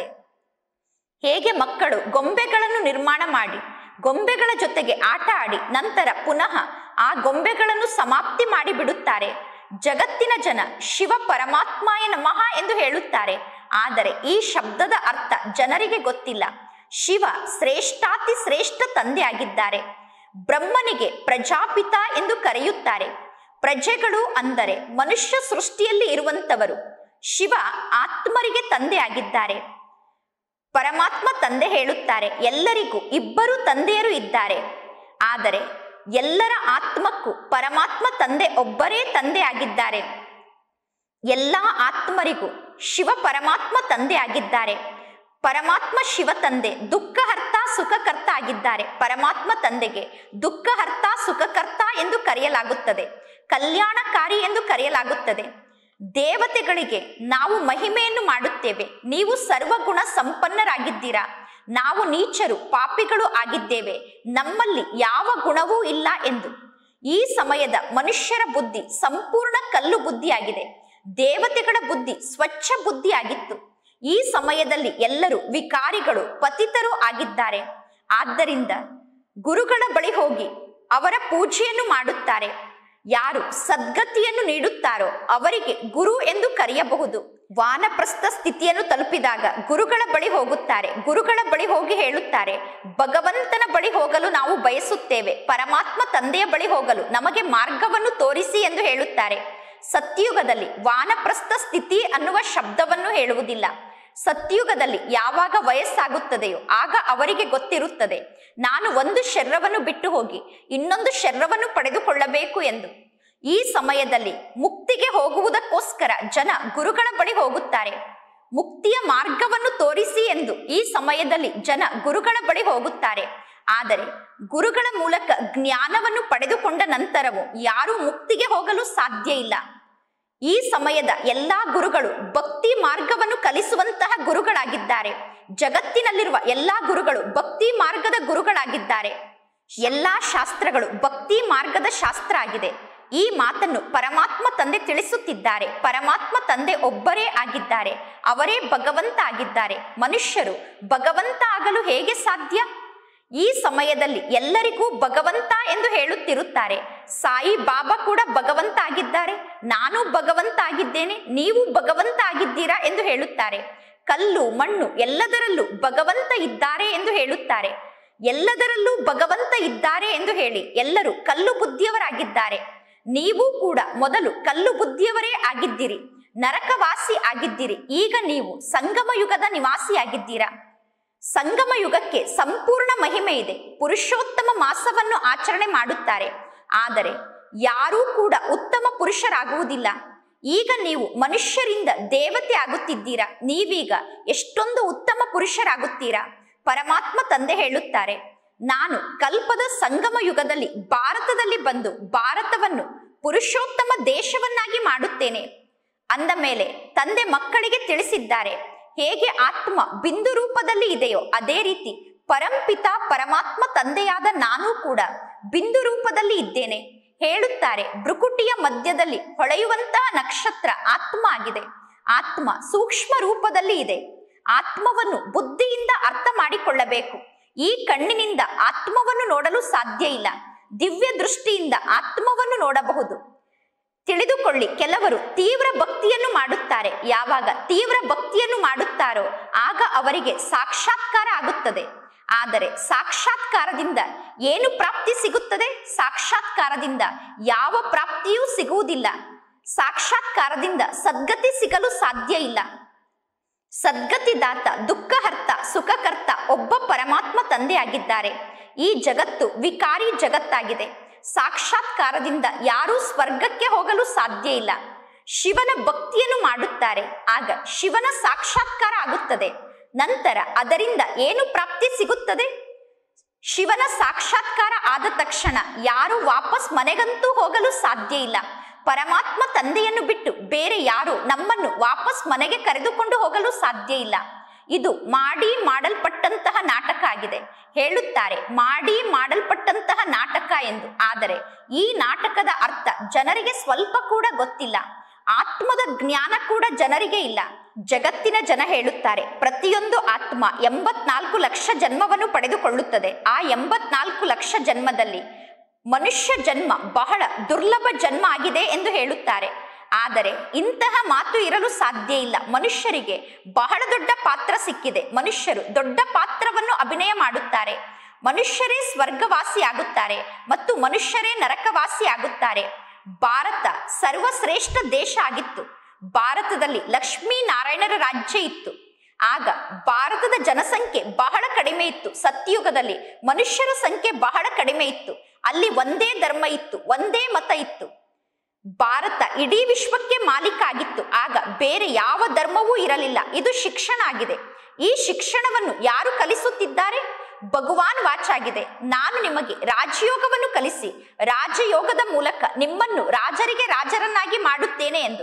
ಹೇಗೆ ಮಕ್ಕಳು ಗೊಂಬೆಗಳನ್ನು ನಿರ್ಮಾಣ ಮಾಡಿ ಗೊಂಬೆಗಳ ಜೊತೆಗೆ ಆಟ ಆಡಿ ನಂತರ ಪುನಃ ಆ ಗೊಂಬೆಗಳನ್ನು ಸಮಾಪ್ತಿ ಮಾಡಿ ಬಿಡುತ್ತಾರೆ ಜಗತ್ತಿನ ಜನ ಶಿವ ಪರಮಾತ್ಮಾಯ ನಮಃ ಎಂದು ಹೇಳುತ್ತಾರೆ ಆದರೆ ಈ ಶಬ್ದದ ಅರ್ಥ ಜನರಿಗೆ ಗೊತ್ತಿಲ್ಲ ಶಿವ ಶ್ರೇಷ್ಠಾತಿ ಶ್ರೇಷ್ಠ ತಂದೆ ಆಗಿದ್ದಾರೆ ಬ್ರಹ್ಮನಿಗೆ ಪ್ರಜಾಪಿತ ಎಂದು ಕರೆಯುತ್ತಾರೆ ಪ್ರಜೆಗಳು ಅಂದರೆ ಮನುಷ್ಯ ಸೃಷ್ಟಿಯಲ್ಲಿ ಇರುವಂತವರು ಶಿವ ಆತ್ಮರಿಗೆ ತಂದೆ ಆಗಿದ್ದಾರೆ ಪರಮಾತ್ಮ ತಂದೆ ಹೇಳುತ್ತಾರೆ ಎಲ್ಲರಿಗೂ ಇಬ್ಬರು ತಂದೆಯರು ಇದ್ದಾರೆ ಆದರೆ ಎಲ್ಲರ ಆತ್ಮಕ್ಕೂ ಪರಮಾತ್ಮ ತಂದೆ ಒಬ್ಬರೇ ತಂದೆ ಆಗಿದ್ದಾರೆ ಎಲ್ಲ ಆತ್ಮರಿಗೂ ಶಿವ ಪರಮಾತ್ಮ ತಂದೆ ಆಗಿದ್ದಾರೆ ಪರಮಾತ್ಮ ಶಿವ ತಂದೆ ದುಃಖಹರ್ತ ಸುಖಕರ್ತ ಆಗಿದ್ದಾರೆ ಪರಮಾತ್ಮ ತಂದೆಗೆ ದುಃಖಹರ್ತ ಸುಖಕರ್ತ ಎಂದು ಕರೆಯಲಾಗುತ್ತದೆ ಕಲ್ಯಾಣಕಾರಿ ಎಂದು ಕರೆಯಲಾಗುತ್ತದೆ ದೇವತೆಗಳಿಗೆ ನಾವು ಮಹಿಮೆಯನ್ನು ಮಾಡುತ್ತೇವೆ ನೀವು ಸರ್ವಗುಣ ಸಂಪನ್ನರಾಗಿದ್ದೀರಾ ನಾವು ನೀಚರು ಪಾಪಿಗಳು ಆಗಿದ್ದೇವೆ ನಮ್ಮಲ್ಲಿ ಯಾವ ಗುಣವೂ ಇಲ್ಲ ಎಂದು ಈ ಸಮಯದ ಮನುಷ್ಯರ ಬುದ್ಧಿ ಸಂಪೂರ್ಣ ಕಲ್ಲು ಬುದ್ಧಿಯಾಗಿದೆ ದೇವತೆಗಳ ಬುದ್ಧಿ ಸ್ವಚ್ಛ ಬುದ್ಧಿಯಾಗಿತ್ತು ಈ ಸಮಯದಲ್ಲಿ ಎಲ್ಲರೂ ವಿಕಾರಿಗಳು ಪತಿತರು ಆಗಿದ್ದಾರೆ ಆದ್ದರಿಂದ ಗುರುಗಳ ಬಳಿ ಹೋಗಿ ಅವರ ಪೂಜೆಯನ್ನು ಮಾಡುತ್ತಾರೆ ಯಾರು ಸದ್ಗತಿಯನ್ನು ನೀಡುತ್ತಾರೋ ಅವರಿಗೆ ಗುರು ಎಂದು ಕರೆಯಬಹುದು ವಾನಪ್ರಸ್ಥ ಸ್ಥಿತಿಯನ್ನು ತಲುಪಿದಾಗ ಗುರುಗಳ ಬಳಿ ಹೋಗುತ್ತಾರೆ ಗುರುಗಳ ಬಳಿ ಹೋಗಿ ಹೇಳುತ್ತಾರೆ ಭಗವಂತನ ಬಳಿ ಹೋಗಲು ನಾವು ಬಯಸುತ್ತೇವೆ ಪರಮಾತ್ಮ ತಂದೆಯ ಬಳಿ ಹೋಗಲು ನಮಗೆ ಮಾರ್ಗವನ್ನು ತೋರಿಸಿ ಎಂದು ಹೇಳುತ್ತಾರೆ ಸತ್ಯುಗದಲ್ಲಿ ವಾನಪ್ರಸ್ಥ ಸ್ಥಿತಿ ಅನ್ನುವ ಶಬ್ದವನ್ನು ಹೇಳುವುದಿಲ್ಲ ಸತ್ಯುಗದಲ್ಲಿ ಯಾವಾಗ ವಯಸ್ಸಾಗುತ್ತದೆಯೋ ಆಗ ಅವರಿಗೆ ಗೊತ್ತಿರುತ್ತದೆ ನಾನು ಒಂದು ಶರೀರವನ್ನು ಬಿಟ್ಟು ಹೋಗಿ ಇನ್ನೊಂದು ಶರೀರವನ್ನು ಪಡೆದುಕೊಳ್ಳಬೇಕು ಎಂದು ಈ ಸಮಯದಲ್ಲಿ ಮುಕ್ತಿಗೆ ಹೋಗುವುದಕ್ಕೋಸ್ಕರ ಜನ ಗುರುಗಳ ಬಳಿ ಹೋಗುತ್ತಾರೆ ಮುಕ್ತಿಯ ಮಾರ್ಗವನ್ನು ತೋರಿಸಿ ಎಂದು ಈ ಸಮಯದಲ್ಲಿ ಜನ ಗುರುಗಳ ಬಳಿ ಹೋಗುತ್ತಾರೆ ಆದರೆ ಗುರುಗಳ ಮೂಲಕ ಜ್ಞಾನವನ್ನು ಪಡೆದುಕೊಂಡ ನಂತರವೂ ಯಾರೂ ಮುಕ್ತಿಗೆ ಹೋಗಲು ಸಾಧ್ಯ ಇಲ್ಲ ಈ ಸಮಯದ ಎಲ್ಲಾ ಗುರುಗಳು ಭಕ್ತಿ ಮಾರ್ಗವನ್ನು ಕಲಿಸುವಂತಹ ಗುರುಗಳಾಗಿದ್ದಾರೆ ಜಗತ್ತಿನಲ್ಲಿರುವ ಎಲ್ಲಾ ಗುರುಗಳು ಭಕ್ತಿ ಮಾರ್ಗದ ಗುರುಗಳಾಗಿದ್ದಾರೆ ಎಲ್ಲಾ ಶಾಸ್ತ್ರಗಳು ಭಕ್ತಿ ಮಾರ್ಗದ ಶಾಸ್ತ್ರ ಆಗಿದೆ ಈ ಮಾತನ್ನು ಪರಮಾತ್ಮ ತಂದೆ ತಿಳಿಸುತ್ತಿದ್ದಾರೆ ಪರಮಾತ್ಮ ತಂದೆ ಒಬ್ಬರೇ ಆಗಿದ್ದಾರೆ ಅವರೇ ಭಗವಂತ ಆಗಿದ್ದಾರೆ ಮನುಷ್ಯರು ಭಗವಂತ ಆಗಲು ಹೇಗೆ ಸಾಧ್ಯ ಈ ಸಮಯದಲ್ಲಿ ಎಲ್ಲರಿಗೂ ಭಗವಂತ ಎಂದು ಹೇಳುತ್ತಿರುತ್ತಾರೆ ಸಾಯಿ ಬಾಬಾ ಕೂಡ ಭಗವಂತ ಆಗಿದ್ದಾರೆ ನಾನು ಭಗವಂತ ಆಗಿದ್ದೇನೆ ನೀವು ಭಗವಂತ ಆಗಿದ್ದೀರಾ ಎಂದು ಹೇಳುತ್ತಾರೆ ಕಲ್ಲು ಮಣ್ಣು ಎಲ್ಲದರಲ್ಲೂ ಭಗವಂತ ಇದ್ದಾರೆ ಎಂದು ಹೇಳುತ್ತಾರೆ ಎಲ್ಲದರಲ್ಲೂ ಭಗವಂತ ಇದ್ದಾರೆ ಎಂದು ಹೇಳಿ ಎಲ್ಲರೂ ಕಲ್ಲು ಬುದ್ಧಿಯವರಾಗಿದ್ದಾರೆ ನೀವು ಕೂಡ ಮೊದಲು ಕಲ್ಲು ಬುದ್ಧಿಯವರೇ ಆಗಿದ್ದೀರಿ ನರಕವಾಸಿ ಆಗಿದ್ದೀರಿ ಈಗ ನೀವು ಸಂಗಮ ಯುಗದ ನಿವಾಸಿಯಾಗಿದ್ದೀರಾ ಸಂಗಮ ಯುಗಕ್ಕೆ ಸಂಪೂರ್ಣ ಮಹಿಮೆ ಇದೆ ಪುರುಷೋತ್ತಮ ಮಾಸವನ್ನು ಆಚರಣೆ ಮಾಡುತ್ತಾರೆ ಆದರೆ ಯಾರೂ ಕೂಡ ಉತ್ತಮ ಪುರುಷರಾಗುವುದಿಲ್ಲ ಈಗ ನೀವು ಮನುಷ್ಯರಿಂದ ದೇವತೆ ಆಗುತ್ತಿದ್ದೀರಾ ನೀವೀಗ ಎಷ್ಟೊಂದು ಉತ್ತಮ ಪುರುಷರಾಗುತ್ತೀರಾ ಪರಮಾತ್ಮ ತಂದೆ ಹೇಳುತ್ತಾರೆ ನಾನು ಕಲ್ಪದ ಸಂಗಮ ಯುಗದಲ್ಲಿ ಭಾರತದಲ್ಲಿ ಬಂದು ಭಾರತವನ್ನು ಪುರುಷೋತ್ತಮ ದೇಶವನ್ನಾಗಿ ಮಾಡುತ್ತೇನೆ ಅಂದ ಮೇಲೆ ತಂದೆ ಮಕ್ಕಳಿಗೆ ತಿಳಿಸಿದ್ದಾರೆ ಹೇಗೆ ಆತ್ಮ ಬಿಂದು ರೂಪದಲ್ಲಿ ಇದೆಯೋ ಅದೇ ರೀತಿ ಪರಂಪಿತ ಪರಮಾತ್ಮ ತಂದೆಯಾದ ನಾನು ಕೂಡ ಬಿಂದು ರೂಪದಲ್ಲಿ ಇದ್ದೇನೆ ಹೇಳುತ್ತಾರೆ ಭ್ರುಕುಟಿಯ ಮಧ್ಯದಲ್ಲಿ ಹೊಳೆಯುವಂತಹ ನಕ್ಷತ್ರ ಆತ್ಮ ಆಗಿದೆ ಆತ್ಮ ಸೂಕ್ಷ್ಮ ರೂಪದಲ್ಲಿ ಇದೆ ಆತ್ಮವನ್ನು ಬುದ್ಧಿಯಿಂದ ಅರ್ಥ ಮಾಡಿಕೊಳ್ಳಬೇಕು ಈ ಕಣ್ಣಿನಿಂದ ಆತ್ಮವನ್ನು ನೋಡಲು ಸಾಧ್ಯ ಇಲ್ಲ ದಿವ್ಯ ದೃಷ್ಟಿಯಿಂದ ಆತ್ಮವನ್ನು ನೋಡಬಹುದು ತಿಳಿದುಕೊಳ್ಳಿ ಕೆಲವರು ತೀವ್ರ ಭಕ್ತಿಯನ್ನು ಮಾಡುತ್ತಾರೆ ಯಾವಾಗ ತೀವ್ರ ಭಕ್ತಿಯನ್ನು ಮಾಡುತ್ತಾರೋ ಆಗ ಅವರಿಗೆ ಸಾಕ್ಷಾತ್ಕಾರ ಆಗುತ್ತದೆ ಆದರೆ ಸಾಕ್ಷಾತ್ಕಾರದಿಂದ ಏನು ಪ್ರಾಪ್ತಿ ಸಿಗುತ್ತದೆ ಸಾಕ್ಷಾತ್ಕಾರದಿಂದ ಯಾವ ಪ್ರಾಪ್ತಿಯೂ ಸಿಗುವುದಿಲ್ಲ ಸಾಕ್ಷಾತ್ಕಾರದಿಂದ ಸದ್ಗತಿ ಸಿಗಲು ಸಾಧ್ಯ ಇಲ್ಲ ಸದ್ಗತಿದಾತ ದುಃಖಹರ್ತ ಸುಖಕರ್ತ ಒಬ್ಬ ಪರಮಾತ್ಮ ತಂದೆಯಾಗಿದ್ದಾರೆ ಈ ಜಗತ್ತು ವಿಕಾರಿ ಜಗತ್ತಾಗಿದೆ ಸಾಕ್ಷಾತ್ಕಾರದಿಂದ ಯಾರೂ ಸ್ವರ್ಗಕ್ಕೆ ಹೋಗಲು ಸಾಧ್ಯ ಇಲ್ಲ ಶಿವನ ಭಕ್ತಿಯನ್ನು ಮಾಡುತ್ತಾರೆ ಆಗ ಶಿವನ ಸಾಕ್ಷಾತ್ಕಾರ ಆಗುತ್ತದೆ ನಂತರ ಅದರಿಂದ ಏನು ಪ್ರಾಪ್ತಿ ಸಿಗುತ್ತದೆ ಶಿವನ ಸಾಕ್ಷಾತ್ಕಾರ ಆದ ತಕ್ಷಣ ಯಾರು ವಾಪಸ್ ಮನೆಗಂತೂ ಹೋಗಲು ಸಾಧ್ಯ ಇಲ್ಲ ಪರಮಾತ್ಮ ತಂದೆಯನ್ನು ಬಿಟ್ಟು ಬೇರೆ ಯಾರು ನಮ್ಮನ್ನು ವಾಪಸ್ ಮನೆಗೆ ಕರೆದುಕೊಂಡು ಹೋಗಲು ಸಾಧ್ಯ ಇಲ್ಲ ಇದು ಮಾಡಿ ಮಾಡಲ್ಪಟ್ಟಂತಹ ನಾಟಕ ಆಗಿದೆ ಹೇಳುತ್ತಾರೆ ಮಾಡಿ ಮಾಡಲ್ಪಟ್ಟಂತಹ ನಾಟಕ ಎಂದು ಆದರೆ ಈ ನಾಟಕದ ಅರ್ಥ ಜನರಿಗೆ ಸ್ವಲ್ಪ ಕೂಡ ಗೊತ್ತಿಲ್ಲ ಆತ್ಮದ ಜ್ಞಾನ ಕೂಡ ಜನರಿಗೆ ಇಲ್ಲ ಜಗತ್ತಿನ ಜನ ಹೇಳುತ್ತಾರೆ ಪ್ರತಿಯೊಂದು ಆತ್ಮ ಎಂಬತ್ನಾಲ್ಕು ಲಕ್ಷ ಜನ್ಮವನ್ನು ಪಡೆದುಕೊಳ್ಳುತ್ತದೆ ಆ ಎಂಬತ್ನಾಲ್ಕು ಲಕ್ಷ ಜನ್ಮದಲ್ಲಿ ಮನುಷ್ಯ ಜನ್ಮ ಬಹಳ ದುರ್ಲಭ ಜನ್ಮ ಆಗಿದೆ ಎಂದು ಹೇಳುತ್ತಾರೆ ಆದರೆ ಇಂತಹ ಮಾತು ಇರಲು ಸಾಧ್ಯ ಇಲ್ಲ ಮನುಷ್ಯರಿಗೆ ಬಹಳ ದೊಡ್ಡ ಪಾತ್ರ ಸಿಕ್ಕಿದೆ ಮನುಷ್ಯರು ದೊಡ್ಡ ಪಾತ್ರವನ್ನು ಅಭಿನಯ ಮಾಡುತ್ತಾರೆ ಮನುಷ್ಯರೇ ಸ್ವರ್ಗವಾಸಿ ಆಗುತ್ತಾರೆ ಮತ್ತು ಮನುಷ್ಯರೇ ನರಕವಾಸಿ ಆಗುತ್ತಾರೆ ಭಾರತ ಸರ್ವಶ್ರೇಷ್ಠ ದೇಶ ಆಗಿತ್ತು ಭಾರತದಲ್ಲಿ ಲಕ್ಷ್ಮೀ ನಾರಾಯಣರ ರಾಜ್ಯ ಇತ್ತು ಆಗ ಭಾರತದ ಜನಸಂಖ್ಯೆ ಬಹಳ ಕಡಿಮೆ ಇತ್ತು ಸತ್ಯುಗದಲ್ಲಿ ಮನುಷ್ಯರ ಸಂಖ್ಯೆ ಬಹಳ ಕಡಿಮೆ ಇತ್ತು ಅಲ್ಲಿ ಒಂದೇ ಧರ್ಮ ಇತ್ತು ಒಂದೇ ಮತ ಇತ್ತು ಭಾರತ ಇಡೀ ವಿಶ್ವಕ್ಕೆ ಮಾಲೀಕ ಆಗಿತ್ತು ಆಗ ಬೇರೆ ಯಾವ ಧರ್ಮವೂ ಇರಲಿಲ್ಲ ಇದು ಶಿಕ್ಷಣ ಆಗಿದೆ ಈ ಶಿಕ್ಷಣವನ್ನು ಯಾರು ಕಲಿಸುತ್ತಿದ್ದಾರೆ ಭಗವಾನ್ ವಾಚಾಗಿದೆ ನಾನು ನಿಮಗೆ ರಾಜಯೋಗವನ್ನು ಕಲಿಸಿ ರಾಜಯೋಗದ ಮೂಲಕ ನಿಮ್ಮನ್ನು ರಾಜರಿಗೆ ರಾಜರನ್ನಾಗಿ ಮಾಡುತ್ತೇನೆ ಎಂದು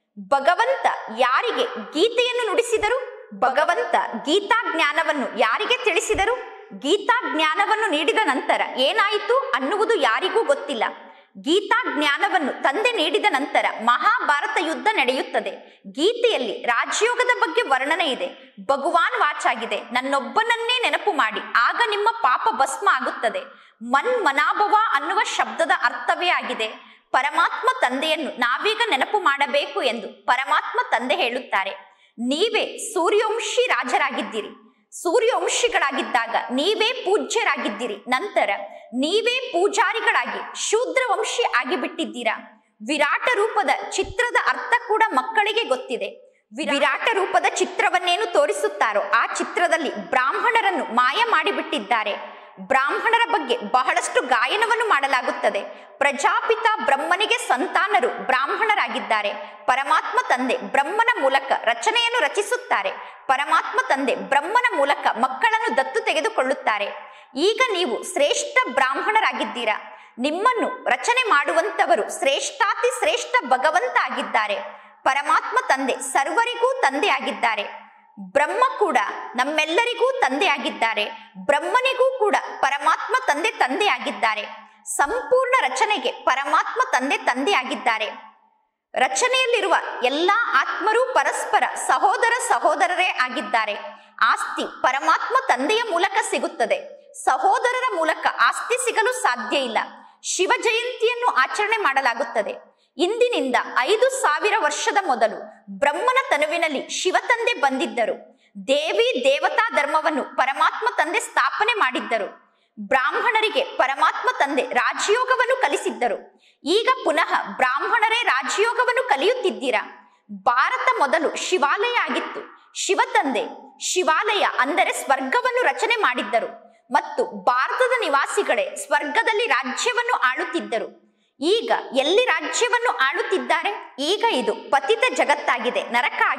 ಭಗವಂತ ಯಾರಿಗೆ ಗೀತೆಯನ್ನು ನುಡಿಸಿದರು ಭಗವಂತ ಗೀತಾ ಜ್ಞಾನವನ್ನು ಯಾರಿಗೆ ತಿಳಿಸಿದರು ಗೀತಾ ಜ್ಞಾನವನ್ನು ನೀಡಿದ ನಂತರ ಏನಾಯಿತು ಅನ್ನುವುದು ಯಾರಿಗೂ ಗೊತ್ತಿಲ್ಲ ಗೀತಾ ಜ್ಞಾನವನ್ನು ತಂದೆ ನೀಡಿದ ನಂತರ ಮಹಾಭಾರತ ಯುದ್ಧ ನಡೆಯುತ್ತದೆ ಗೀತೆಯಲ್ಲಿ ರಾಜಯೋಗದ ಬಗ್ಗೆ ವರ್ಣನೆ ಇದೆ ಭಗವಾನ್ ವಾಚಾಗಿದೆ ನನ್ನೊಬ್ಬನನ್ನೇ ನೆನಪು ಮಾಡಿ ಆಗ ನಿಮ್ಮ ಪಾಪ ಭಸ್ಮ ಆಗುತ್ತದೆ ಮನ್ ಮನಾಭವ ಅನ್ನುವ ಶಬ್ದದ ಅರ್ಥವೇ ಆಗಿದೆ ಪರಮಾತ್ಮ ತಂದೆಯನ್ನು ನಾವೀಗ ನೆನಪು ಮಾಡಬೇಕು ಎಂದು ಪರಮಾತ್ಮ ತಂದೆ ಹೇಳುತ್ತಾರೆ ನೀವೇ ಸೂರ್ಯವಂಶಿ ರಾಜರಾಗಿದ್ದೀರಿ ಸೂರ್ಯವಂಶಿಗಳಾಗಿದ್ದಾಗ ನೀವೇ ಪೂಜ್ಯರಾಗಿದ್ದೀರಿ ನಂತರ ನೀವೇ ಪೂಜಾರಿಗಳಾಗಿ ಶೂದ್ರ ವಂಶಿ ಆಗಿಬಿಟ್ಟಿದ್ದೀರಾ ವಿರಾಟ ರೂಪದ ಚಿತ್ರದ ಅರ್ಥ ಕೂಡ ಮಕ್ಕಳಿಗೆ ಗೊತ್ತಿದೆ ವಿರಾಟ ರೂಪದ ಚಿತ್ರವನ್ನೇನು ತೋರಿಸುತ್ತಾರೋ ಆ ಚಿತ್ರದಲ್ಲಿ ಬ್ರಾಹ್ಮಣರನ್ನು ಮಾಯ ಮಾಡಿಬಿಟ್ಟಿದ್ದಾರೆ ಬ್ರಾಹ್ಮಣರ ಬಗ್ಗೆ ಬಹಳಷ್ಟು ಗಾಯನವನ್ನು ಮಾಡಲಾಗುತ್ತದೆ ಪ್ರಜಾಪಿತ ಬ್ರಹ್ಮನಿಗೆ ಸಂತಾನರು ಬ್ರಾಹ್ಮಣರಾಗಿದ್ದಾರೆ ಪರಮಾತ್ಮ ತಂದೆ ಬ್ರಹ್ಮನ ಮೂಲಕ ರಚನೆಯನ್ನು ರಚಿಸುತ್ತಾರೆ ಪರಮಾತ್ಮ ತಂದೆ ಬ್ರಹ್ಮನ ಮೂಲಕ ಮಕ್ಕಳನ್ನು ದತ್ತು ತೆಗೆದುಕೊಳ್ಳುತ್ತಾರೆ ಈಗ ನೀವು ಶ್ರೇಷ್ಠ ಬ್ರಾಹ್ಮಣರಾಗಿದ್ದೀರಾ ನಿಮ್ಮನ್ನು ರಚನೆ ಮಾಡುವಂತವರು ಶ್ರೇಷ್ಠಾತಿ ಶ್ರೇಷ್ಠ ಭಗವಂತ ಆಗಿದ್ದಾರೆ ಪರಮಾತ್ಮ ತಂದೆ ಸರ್ವರಿಗೂ ತಂದೆ ಆಗಿದ್ದಾರೆ ಬ್ರಹ್ಮ ಕೂಡ ನಮ್ಮೆಲ್ಲರಿಗೂ ತಂದೆ ಆಗಿದ್ದಾರೆ ಬ್ರಹ್ಮನಿಗೂ ಕೂಡ ಪರಮಾತ್ಮ ತಂದೆ ತಂದೆ ಆಗಿದ್ದಾರೆ ಸಂಪೂರ್ಣ ರಚನೆಗೆ ಪರಮಾತ್ಮ ತಂದೆ ತಂದೆ ಆಗಿದ್ದಾರೆ ರಚನೆಯಲ್ಲಿರುವ ಎಲ್ಲಾ ಆತ್ಮರು ಪರಸ್ಪರ ಸಹೋದರ ಸಹೋದರರೇ ಆಗಿದ್ದಾರೆ ಆಸ್ತಿ ಪರಮಾತ್ಮ ತಂದೆಯ ಮೂಲಕ ಸಿಗುತ್ತದೆ ಸಹೋದರರ ಮೂಲಕ ಆಸ್ತಿ ಸಿಗಲು ಸಾಧ್ಯ ಇಲ್ಲ ಶಿವ ಜಯಂತಿಯನ್ನು ಆಚರಣೆ ಮಾಡಲಾಗುತ್ತದೆ ಇಂದಿನಿಂದ ಐದು ಸಾವಿರ ವರ್ಷದ ಮೊದಲು ಬ್ರಹ್ಮನ ತನುವಿನಲ್ಲಿ ಶಿವತಂದೆ ಬಂದಿದ್ದರು ದೇವಿ ದೇವತಾ ಧರ್ಮವನ್ನು ಪರಮಾತ್ಮ ತಂದೆ ಸ್ಥಾಪನೆ ಮಾಡಿದ್ದರು ಬ್ರಾಹ್ಮಣರಿಗೆ ಪರಮಾತ್ಮ ತಂದೆ ರಾಜಯೋಗವನ್ನು ಕಲಿಸಿದ್ದರು ಈಗ ಪುನಃ ಬ್ರಾಹ್ಮಣರೇ ರಾಜಯೋಗವನ್ನು ಕಲಿಯುತ್ತಿದ್ದೀರಾ ಭಾರತ ಮೊದಲು ಶಿವಾಲಯ ಆಗಿತ್ತು ಶಿವತಂದೆ ಶಿವಾಲಯ ಅಂದರೆ ಸ್ವರ್ಗವನ್ನು ರಚನೆ ಮಾಡಿದ್ದರು ಮತ್ತು ಭಾರತದ ನಿವಾಸಿಗಳೇ ಸ್ವರ್ಗದಲ್ಲಿ ರಾಜ್ಯವನ್ನು ಆಳುತ್ತಿದ್ದರು ಈಗ ಎಲ್ಲಿ ರಾಜ್ಯವನ್ನು ಆಳುತ್ತಿದ್ದಾರೆ ಈಗ ಇದು ಪತಿತ ಜಗತ್ತಾಗಿದೆ ನರಕ ಆಗಿದೆ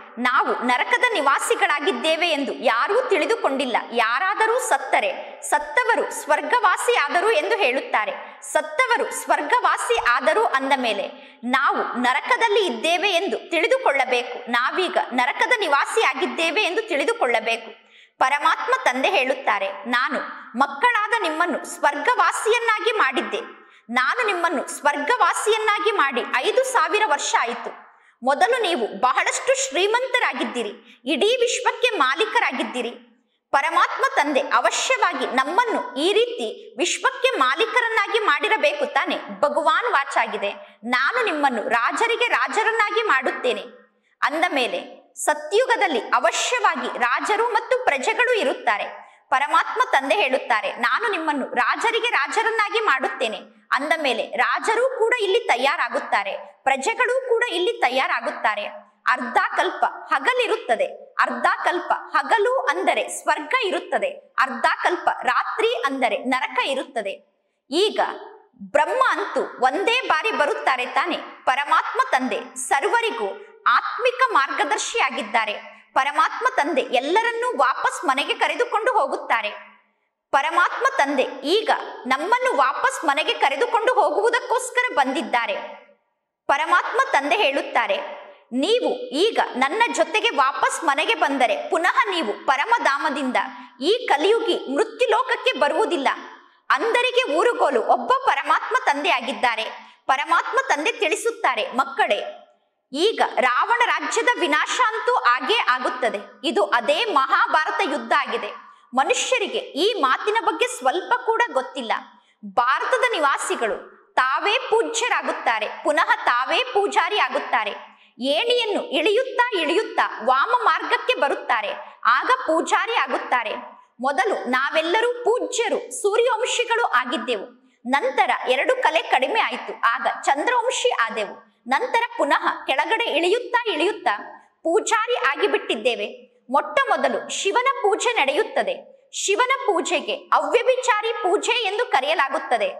ನಾವು ನರಕದ ನಿವಾಸಿಗಳಾಗಿದ್ದೇವೆ ಎಂದು ಯಾರೂ ತಿಳಿದುಕೊಂಡಿಲ್ಲ ಯಾರಾದರೂ ಸತ್ತರೆ ಸತ್ತವರು ಸ್ವರ್ಗವಾಸಿ ಆದರು ಎಂದು ಹೇಳುತ್ತಾರೆ ಸತ್ತವರು ಸ್ವರ್ಗವಾಸಿ ಆದರು ಅಂದ ಮೇಲೆ ನಾವು ನರಕದಲ್ಲಿ ಇದ್ದೇವೆ ಎಂದು ತಿಳಿದುಕೊಳ್ಳಬೇಕು ನಾವೀಗ ನರಕದ ನಿವಾಸಿ ಆಗಿದ್ದೇವೆ ಎಂದು ತಿಳಿದುಕೊಳ್ಳಬೇಕು ಪರಮಾತ್ಮ ತಂದೆ ಹೇಳುತ್ತಾರೆ ನಾನು ಮಕ್ಕಳಾದ ನಿಮ್ಮನ್ನು ಸ್ವರ್ಗವಾಸಿಯನ್ನಾಗಿ ಮಾಡಿದ್ದೆ ನಾನು ನಿಮ್ಮನ್ನು ಸ್ವರ್ಗವಾಸಿಯನ್ನಾಗಿ ಮಾಡಿ ಐದು ಸಾವಿರ ವರ್ಷ ಆಯಿತು ಮೊದಲು ನೀವು ಬಹಳಷ್ಟು ಶ್ರೀಮಂತರಾಗಿದ್ದೀರಿ ಇಡೀ ವಿಶ್ವಕ್ಕೆ ಮಾಲೀಕರಾಗಿದ್ದೀರಿ ಪರಮಾತ್ಮ ತಂದೆ ಅವಶ್ಯವಾಗಿ ನಮ್ಮನ್ನು ಈ ರೀತಿ ವಿಶ್ವಕ್ಕೆ ಮಾಲೀಕರನ್ನಾಗಿ ಮಾಡಿರಬೇಕು ತಾನೆ ಭಗವಾನ್ ವಾಚಾಗಿದೆ ನಾನು ನಿಮ್ಮನ್ನು ರಾಜರಿಗೆ ರಾಜರನ್ನಾಗಿ ಮಾಡುತ್ತೇನೆ ಅಂದ ಮೇಲೆ ಸತ್ಯುಗದಲ್ಲಿ ಅವಶ್ಯವಾಗಿ ರಾಜರು ಮತ್ತು ಪ್ರಜೆಗಳು ಇರುತ್ತಾರೆ ಪರಮಾತ್ಮ ತಂದೆ ಹೇಳುತ್ತಾರೆ ನಾನು ನಿಮ್ಮನ್ನು ರಾಜರಿಗೆ ರಾಜರನ್ನಾಗಿ ಮಾಡುತ್ತೇನೆ ಅಂದ ಮೇಲೆ ರಾಜರು ಕೂಡ ಇಲ್ಲಿ ತಯಾರಾಗುತ್ತಾರೆ ಪ್ರಜೆಗಳು ಕೂಡ ಇಲ್ಲಿ ತಯಾರಾಗುತ್ತಾರೆ ಅರ್ಧ ಕಲ್ಪ ಹಗಲಿರುತ್ತದೆ ಅರ್ಧ ಕಲ್ಪ ಹಗಲು ಅಂದರೆ ಸ್ವರ್ಗ ಇರುತ್ತದೆ ಅರ್ಧ ಕಲ್ಪ ರಾತ್ರಿ ಅಂದರೆ ನರಕ ಇರುತ್ತದೆ ಈಗ ಬ್ರಹ್ಮ ಅಂತೂ ಒಂದೇ ಬಾರಿ ಬರುತ್ತಾರೆ ತಾನೆ ಪರಮಾತ್ಮ ತಂದೆ ಸರ್ವರಿಗೂ ಆತ್ಮಿಕ ಮಾರ್ಗದರ್ಶಿಯಾಗಿದ್ದಾರೆ ಪರಮಾತ್ಮ ತಂದೆ ಎಲ್ಲರನ್ನೂ ವಾಪಸ್ ಮನೆಗೆ ಕರೆದುಕೊಂಡು ಹೋಗುತ್ತಾರೆ ಪರಮಾತ್ಮ ತಂದೆ ಈಗ ನಮ್ಮನ್ನು ವಾಪಸ್ ಮನೆಗೆ ಕರೆದುಕೊಂಡು ಹೋಗುವುದಕ್ಕೋಸ್ಕರ ಬಂದಿದ್ದಾರೆ ಪರಮಾತ್ಮ ತಂದೆ ಹೇಳುತ್ತಾರೆ ನೀವು ಈಗ ನನ್ನ ಜೊತೆಗೆ ವಾಪಸ್ ಮನೆಗೆ ಬಂದರೆ ಪುನಃ ನೀವು ಪರಮಧಾಮದಿಂದ ಈ ಕಲಿಯುಗಿ ಮೃತ್ಯುಲೋಕಕ್ಕೆ ಬರುವುದಿಲ್ಲ ಅಂದರಿಗೆ ಊರುಗೋಲು ಒಬ್ಬ ಪರಮಾತ್ಮ ತಂದೆ ಆಗಿದ್ದಾರೆ ಪರಮಾತ್ಮ ತಂದೆ ತಿಳಿಸುತ್ತಾರೆ ಮಕ್ಕಳೇ ಈಗ ರಾವಣ ರಾಜ್ಯದ ವಿನಾಶ ಅಂತೂ ಆಗೇ ಆಗುತ್ತದೆ ಇದು ಅದೇ ಮಹಾಭಾರತ ಯುದ್ಧ ಆಗಿದೆ ಮನುಷ್ಯರಿಗೆ ಈ ಮಾತಿನ ಬಗ್ಗೆ ಸ್ವಲ್ಪ ಕೂಡ ಗೊತ್ತಿಲ್ಲ ಭಾರತದ ನಿವಾಸಿಗಳು ತಾವೇ ಪೂಜ್ಯರಾಗುತ್ತಾರೆ ಪುನಃ ತಾವೇ ಪೂಜಾರಿ ಆಗುತ್ತಾರೆ ಏಣಿಯನ್ನು ಇಳಿಯುತ್ತಾ ಇಳಿಯುತ್ತಾ ವಾಮ ಮಾರ್ಗಕ್ಕೆ ಬರುತ್ತಾರೆ ಆಗ ಪೂಜಾರಿ ಆಗುತ್ತಾರೆ ಮೊದಲು ನಾವೆಲ್ಲರೂ ಪೂಜ್ಯರು ಸೂರ್ಯವಂಶಿಗಳು ಆಗಿದ್ದೆವು ನಂತರ ಎರಡು ಕಲೆ ಕಡಿಮೆ ಆಯಿತು ಆಗ ಚಂದ್ರವಂಶಿ ಆದೆವು ನಂತರ ಪುನಃ ಕೆಳಗಡೆ ಇಳಿಯುತ್ತಾ ಇಳಿಯುತ್ತಾ ಪೂಜಾರಿ ಆಗಿಬಿಟ್ಟಿದ್ದೇವೆ ಮೊಟ್ಟ ಮೊದಲು ಶಿವನ ಪೂಜೆ ನಡೆಯುತ್ತದೆ ಶಿವನ ಪೂಜೆಗೆ ಅವ್ಯಭಿಚಾರಿ ಪೂಜೆ ಎಂದು ಕರೆಯಲಾಗುತ್ತದೆ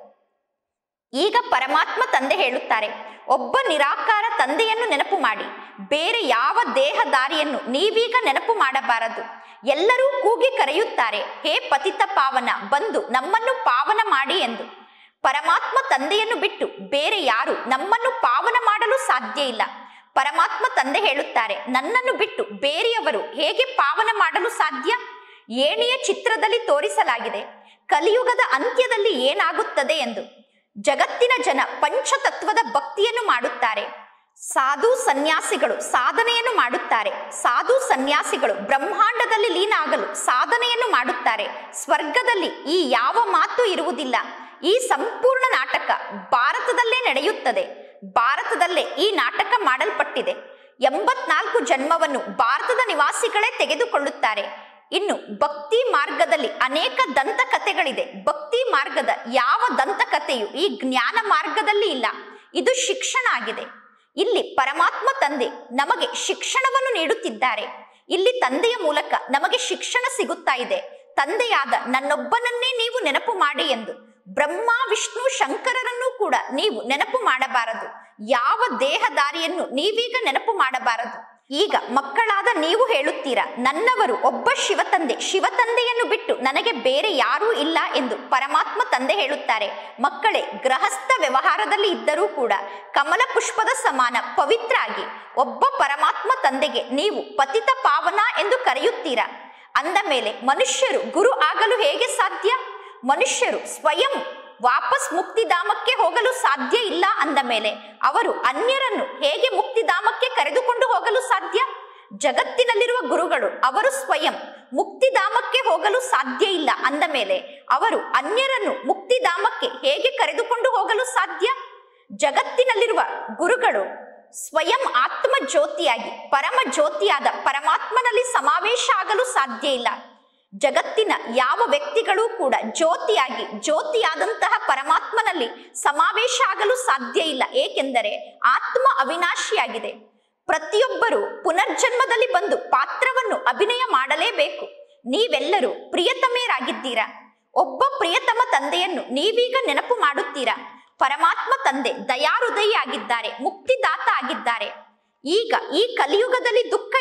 ಈಗ ಪರಮಾತ್ಮ ತಂದೆ ಹೇಳುತ್ತಾರೆ ಒಬ್ಬ ನಿರಾಕಾರ ತಂದೆಯನ್ನು ನೆನಪು ಮಾಡಿ ಬೇರೆ ಯಾವ ದೇಹದಾರಿಯನ್ನು ನೀವೀಗ ನೆನಪು ಮಾಡಬಾರದು ಎಲ್ಲರೂ ಕೂಗಿ ಕರೆಯುತ್ತಾರೆ ಹೇ ಪತಿತ ಪಾವನ ಬಂದು ನಮ್ಮನ್ನು ಪಾವನ ಮಾಡಿ ಎಂದು ಪರಮಾತ್ಮ ತಂದೆಯನ್ನು ಬಿಟ್ಟು ಬೇರೆ ಯಾರು ನಮ್ಮನ್ನು ಪಾವನ ಮಾಡಲು ಸಾಧ್ಯ ಇಲ್ಲ ಪರಮಾತ್ಮ ತಂದೆ ಹೇಳುತ್ತಾರೆ ನನ್ನನ್ನು ಬಿಟ್ಟು ಬೇರೆಯವರು ಹೇಗೆ ಪಾವನ ಮಾಡಲು ಸಾಧ್ಯ ಏಣಿಯ ಚಿತ್ರದಲ್ಲಿ ತೋರಿಸಲಾಗಿದೆ ಕಲಿಯುಗದ ಅಂತ್ಯದಲ್ಲಿ ಏನಾಗುತ್ತದೆ ಎಂದು ಜಗತ್ತಿನ ಜನ ಪಂಚತತ್ವದ ಭಕ್ತಿಯನ್ನು ಮಾಡುತ್ತಾರೆ ಸಾಧು ಸನ್ಯಾಸಿಗಳು ಸಾಧನೆಯನ್ನು ಮಾಡುತ್ತಾರೆ ಸಾಧು ಸನ್ಯಾಸಿಗಳು ಬ್ರಹ್ಮಾಂಡದಲ್ಲಿ ಲೀನ ಆಗಲು ಸಾಧನೆಯನ್ನು ಮಾಡುತ್ತಾರೆ ಸ್ವರ್ಗದಲ್ಲಿ ಈ ಯಾವ ಮಾತು ಇರುವುದಿಲ್ಲ ಈ ಸಂಪೂರ್ಣ ನಾಟಕ ಭಾರತದಲ್ಲೇ ನಡೆಯುತ್ತದೆ ಭಾರತದಲ್ಲೇ ಈ ನಾಟಕ ಮಾಡಲ್ಪಟ್ಟಿದೆ ಎಂಬತ್ನಾಲ್ಕು ಜನ್ಮವನ್ನು ಭಾರತದ ನಿವಾಸಿಗಳೇ ತೆಗೆದುಕೊಳ್ಳುತ್ತಾರೆ ಇನ್ನು ಭಕ್ತಿ ಮಾರ್ಗದಲ್ಲಿ ಅನೇಕ ದಂತಕಥೆಗಳಿದೆ ಭಕ್ತಿ ಮಾರ್ಗದ ಯಾವ ದಂತಕಥೆಯು ಈ ಜ್ಞಾನ ಮಾರ್ಗದಲ್ಲಿ ಇಲ್ಲ ಇದು ಶಿಕ್ಷಣ ಆಗಿದೆ ಇಲ್ಲಿ ಪರಮಾತ್ಮ ತಂದೆ ನಮಗೆ ಶಿಕ್ಷಣವನ್ನು ನೀಡುತ್ತಿದ್ದಾರೆ ಇಲ್ಲಿ ತಂದೆಯ ಮೂಲಕ ನಮಗೆ ಶಿಕ್ಷಣ ಸಿಗುತ್ತಾ ಇದೆ ತಂದೆಯಾದ ನನ್ನೊಬ್ಬನನ್ನೇ ನೀವು ನೆನಪು ಮಾಡಿ ಎಂದು ಬ್ರಹ್ಮ ವಿಷ್ಣು ಶಂಕರರನ್ನು ಕೂಡ ನೀವು ನೆನಪು ಮಾಡಬಾರದು ಯಾವ ದೇಹದಾರಿಯನ್ನು ನೀವೀಗ ನೆನಪು ಮಾಡಬಾರದು ಈಗ ಮಕ್ಕಳಾದ ನೀವು ಹೇಳುತ್ತೀರಾ ನನ್ನವರು ಒಬ್ಬ ಶಿವತಂದೆ ಶಿವತಂದೆಯನ್ನು ಬಿಟ್ಟು ನನಗೆ ಬೇರೆ ಯಾರೂ ಇಲ್ಲ ಎಂದು ಪರಮಾತ್ಮ ತಂದೆ ಹೇಳುತ್ತಾರೆ ಮಕ್ಕಳೇ ಗೃಹಸ್ಥ ವ್ಯವಹಾರದಲ್ಲಿ ಇದ್ದರೂ ಕೂಡ ಕಮಲ ಪುಷ್ಪದ ಸಮಾನ ಪವಿತ್ರ ಆಗಿ ಒಬ್ಬ ಪರಮಾತ್ಮ ತಂದೆಗೆ ನೀವು ಪತಿತ ಪಾವನ ಎಂದು ಕರೆಯುತ್ತೀರಾ ಅಂದ ಮೇಲೆ ಮನುಷ್ಯರು ಗುರು ಆಗಲು ಹೇಗೆ ಸಾಧ್ಯ ಮನುಷ್ಯರು ಸ್ವಯಂ ವಾಪಸ್ ಮುಕ್ತಿಧಾಮಕ್ಕೆ ಹೋಗಲು ಸಾಧ್ಯ ಇಲ್ಲ ಅಂದ ಮೇಲೆ ಅವರು ಅನ್ಯರನ್ನು ಹೇಗೆ ಮುಕ್ತಿಧಾಮಕ್ಕೆ ಕರೆದುಕೊಂಡು ಹೋಗಲು ಸಾಧ್ಯ ಜಗತ್ತಿನಲ್ಲಿರುವ ಗುರುಗಳು ಅವರು ಸ್ವಯಂ ಮುಕ್ತಿಧಾಮಕ್ಕೆ ಹೋಗಲು ಸಾಧ್ಯ ಇಲ್ಲ ಅಂದ ಮೇಲೆ ಅವರು ಅನ್ಯರನ್ನು ಮುಕ್ತಿಧಾಮಕ್ಕೆ ಹೇಗೆ ಕರೆದುಕೊಂಡು ಹೋಗಲು ಸಾಧ್ಯ ಜಗತ್ತಿನಲ್ಲಿರುವ ಗುರುಗಳು ಸ್ವಯಂ ಆತ್ಮ ಜ್ಯೋತಿಯಾಗಿ ಪರಮ ಜ್ಯೋತಿಯಾದ ಪರಮಾತ್ಮನಲ್ಲಿ ಸಮಾವೇಶ ಆಗಲು ಸಾಧ್ಯ ಇಲ್ಲ ಜಗತ್ತಿನ ಯಾವ ವ್ಯಕ್ತಿಗಳೂ ಕೂಡ ಜ್ಯೋತಿಯಾಗಿ ಜ್ಯೋತಿಯಾದಂತಹ ಪರಮಾತ್ಮನಲ್ಲಿ ಸಮಾವೇಶ ಆಗಲು ಸಾಧ್ಯ ಇಲ್ಲ ಏಕೆಂದರೆ ಆತ್ಮ ಅವಿನಾಶಿಯಾಗಿದೆ ಪ್ರತಿಯೊಬ್ಬರು ಪುನರ್ಜನ್ಮದಲ್ಲಿ ಬಂದು ಪಾತ್ರವನ್ನು ಅಭಿನಯ ಮಾಡಲೇಬೇಕು ನೀವೆಲ್ಲರೂ ಪ್ರಿಯತಮೆಯರಾಗಿದ್ದೀರಾ ಒಬ್ಬ ಪ್ರಿಯತಮ ತಂದೆಯನ್ನು ನೀವೀಗ ನೆನಪು ಮಾಡುತ್ತೀರಾ ಪರಮಾತ್ಮ ತಂದೆ ದಯಾಹೃದಯಿ ಆಗಿದ್ದಾರೆ ಮುಕ್ತಿದಾತ ಆಗಿದ್ದಾರೆ ಈಗ ಈ ಕಲಿಯುಗದಲ್ಲಿ ದುಃಖ ಇದೆ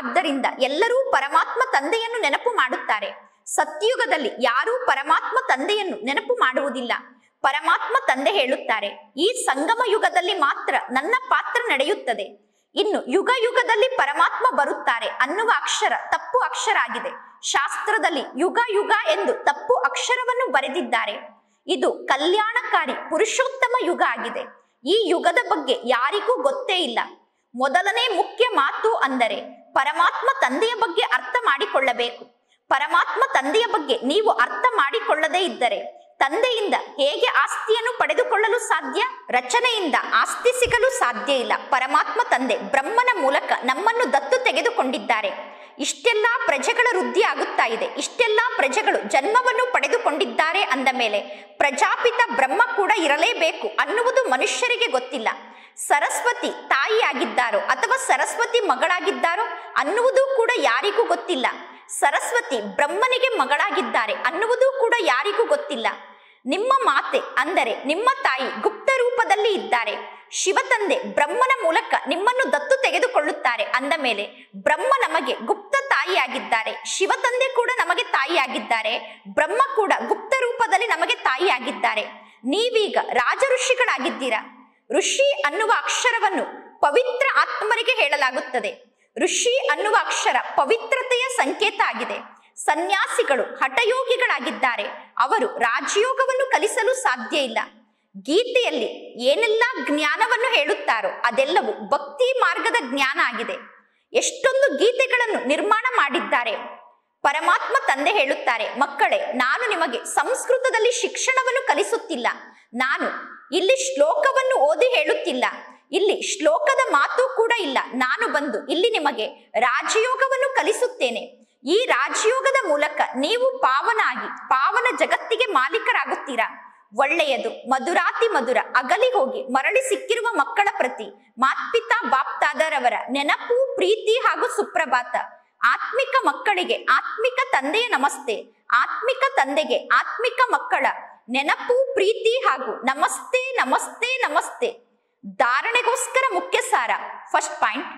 ಆದ್ದರಿಂದ ಎಲ್ಲರೂ ಪರಮಾತ್ಮ ತಂದೆಯನ್ನು ನೆನಪು ಮಾಡುತ್ತಾರೆ ಸತ್ಯುಗದಲ್ಲಿ ಯಾರೂ ಪರಮಾತ್ಮ ತಂದೆಯನ್ನು ನೆನಪು ಮಾಡುವುದಿಲ್ಲ ಪರಮಾತ್ಮ ತಂದೆ ಹೇಳುತ್ತಾರೆ ಈ ಸಂಗಮ ಯುಗದಲ್ಲಿ ಮಾತ್ರ ನನ್ನ ಪಾತ್ರ ನಡೆಯುತ್ತದೆ ಇನ್ನು ಯುಗ ಯುಗದಲ್ಲಿ ಪರಮಾತ್ಮ ಬರುತ್ತಾರೆ ಅನ್ನುವ ಅಕ್ಷರ ತಪ್ಪು ಅಕ್ಷರ ಆಗಿದೆ ಶಾಸ್ತ್ರದಲ್ಲಿ ಯುಗ ಯುಗ ಎಂದು ತಪ್ಪು ಅಕ್ಷರವನ್ನು ಬರೆದಿದ್ದಾರೆ ಇದು ಕಲ್ಯಾಣಕಾರಿ ಪುರುಷೋತ್ತಮ ಯುಗ ಆಗಿದೆ ಈ ಯುಗದ ಬಗ್ಗೆ ಯಾರಿಗೂ ಗೊತ್ತೇ ಇಲ್ಲ ಮೊದಲನೇ ಮುಖ್ಯ ಮಾತು ಅಂದರೆ ಪರಮಾತ್ಮ ತಂದೆಯ ಬಗ್ಗೆ ಅರ್ಥ ಮಾಡಿಕೊಳ್ಳಬೇಕು ಪರಮಾತ್ಮ ತಂದೆಯ ಬಗ್ಗೆ ನೀವು ಅರ್ಥ ಮಾಡಿಕೊಳ್ಳದೇ ಇದ್ದರೆ ತಂದೆಯಿಂದ ಹೇಗೆ ಆಸ್ತಿಯನ್ನು ಪಡೆದುಕೊಳ್ಳಲು ಸಾಧ್ಯ ರಚನೆಯಿಂದ ಆಸ್ತಿ ಸಿಗಲು ಸಾಧ್ಯ ಇಲ್ಲ ಪರಮಾತ್ಮ ತಂದೆ ಬ್ರಹ್ಮನ ಮೂಲಕ ನಮ್ಮನ್ನು ದತ್ತು ತೆಗೆದುಕೊಂಡಿದ್ದಾರೆ ಇಷ್ಟೆಲ್ಲ ಪ್ರಜೆಗಳ ವೃದ್ಧಿ ಆಗುತ್ತಾ ಇದೆ ಇಷ್ಟೆಲ್ಲ ಪ್ರಜೆಗಳು ಜನ್ಮವನ್ನು ಪಡೆದುಕೊಂಡಿದ್ದಾರೆ ಅಂದ ಮೇಲೆ ಪ್ರಜಾಪಿತ ಬ್ರಹ್ಮ ಕೂಡ ಇರಲೇಬೇಕು ಅನ್ನುವುದು ಮನುಷ್ಯರಿಗೆ ಗೊತ್ತಿಲ್ಲ ಸರಸ್ವತಿ ತಾಯಿಯಾಗಿದ್ದಾರೋ ಅಥವಾ ಸರಸ್ವತಿ ಮಗಳಾಗಿದ್ದಾರೋ ಅನ್ನುವುದು ಕೂಡ ಯಾರಿಗೂ ಗೊತ್ತಿಲ್ಲ ಸರಸ್ವತಿ ಬ್ರಹ್ಮನಿಗೆ ಮಗಳಾಗಿದ್ದಾರೆ ಅನ್ನುವುದು ಕೂಡ ಯಾರಿಗೂ ಗೊತ್ತಿಲ್ಲ ನಿಮ್ಮ ಮಾತೆ ಅಂದರೆ ನಿಮ್ಮ ತಾಯಿ ಗುಪ್ತ ರೂಪದಲ್ಲಿ ಇದ್ದಾರೆ ಶಿವತಂದೆ ಬ್ರಹ್ಮನ ಮೂಲಕ ನಿಮ್ಮನ್ನು ದತ್ತು ತೆಗೆದುಕೊಳ್ಳುತ್ತಾರೆ ಅಂದ ಮೇಲೆ ಬ್ರಹ್ಮ ನಮಗೆ ಗುಪ್ತ ತಾಯಿಯಾಗಿದ್ದಾರೆ ಶಿವತಂದೆ ಕೂಡ ನಮಗೆ ತಾಯಿಯಾಗಿದ್ದಾರೆ ಬ್ರಹ್ಮ ಕೂಡ ಗುಪ್ತ ರೂಪದಲ್ಲಿ ನಮಗೆ ತಾಯಿಯಾಗಿದ್ದಾರೆ ನೀವೀಗ ರಾಜ ಋಷಿಗಳಾಗಿದ್ದೀರಾ ಋಷಿ ಅನ್ನುವ ಅಕ್ಷರವನ್ನು ಪವಿತ್ರ ಆತ್ಮರಿಗೆ ಹೇಳಲಾಗುತ್ತದೆ ಋಷಿ ಅನ್ನುವ ಅಕ್ಷರ ಪವಿತ್ರತೆಯ ಸಂಕೇತ ಆಗಿದೆ ಸನ್ಯಾಸಿಗಳು ಹಠಯೋಗಿಗಳಾಗಿದ್ದಾರೆ ಅವರು ರಾಜಯೋಗವನ್ನು ಕಲಿಸಲು ಸಾಧ್ಯ ಇಲ್ಲ ಗೀತೆಯಲ್ಲಿ ಏನೆಲ್ಲ ಜ್ಞಾನವನ್ನು ಹೇಳುತ್ತಾರೋ ಅದೆಲ್ಲವೂ ಭಕ್ತಿ ಮಾರ್ಗದ ಜ್ಞಾನ ಆಗಿದೆ ಎಷ್ಟೊಂದು ಗೀತೆಗಳನ್ನು ನಿರ್ಮಾಣ ಮಾಡಿದ್ದಾರೆ ಪರಮಾತ್ಮ ತಂದೆ ಹೇಳುತ್ತಾರೆ ಮಕ್ಕಳೇ ನಾನು ನಿಮಗೆ ಸಂಸ್ಕೃತದಲ್ಲಿ ಶಿಕ್ಷಣವನ್ನು ಕಲಿಸುತ್ತಿಲ್ಲ ನಾನು ಇಲ್ಲಿ ಶ್ಲೋಕವನ್ನು ಓದಿ ಹೇಳುತ್ತಿಲ್ಲ ಇಲ್ಲಿ ಶ್ಲೋಕದ ಮಾತು ಕೂಡ ಇಲ್ಲ ನಾನು ಬಂದು ಇಲ್ಲಿ ನಿಮಗೆ ರಾಜಯೋಗವನ್ನು ಕಲಿಸುತ್ತೇನೆ ಈ ರಾಜಯೋಗದ ಮೂಲಕ ನೀವು ಪಾವನ ಆಗಿ ಪಾವನ ಜಗತ್ತಿಗೆ ಮಾಲೀಕರಾಗುತ್ತೀರಾ ಒಳ್ಳೆಯದು ಮಧುರಾತಿ ಮಧುರ ಅಗಲಿ ಹೋಗಿ ಮರಳಿ ಸಿಕ್ಕಿರುವ ಮಕ್ಕಳ ಪ್ರತಿ ಮಾತ್ಪಿತಾ ಬಾಪ್ತಾದರವರ ನೆನಪು ಪ್ರೀತಿ ಹಾಗೂ ಸುಪ್ರಭಾತ ಆತ್ಮಿಕ ಮಕ್ಕಳಿಗೆ ಆತ್ಮಿಕ ತಂದೆಯ ನಮಸ್ತೆ ಆತ್ಮಿಕ ತಂದೆಗೆ ಆತ್ಮಿಕ ಮಕ್ಕಳ ನೆನಪು ಪ್ರೀತಿ ಹಾಗೂ ನಮಸ್ತೆ ನಮಸ್ತೆ ನಮಸ್ತೆ ಧಾರಣೆಗೋಸ್ಕರ ಮುಖ್ಯ ಸಾರ ಫಸ್ಟ್ ಪಾಯಿಂಟ್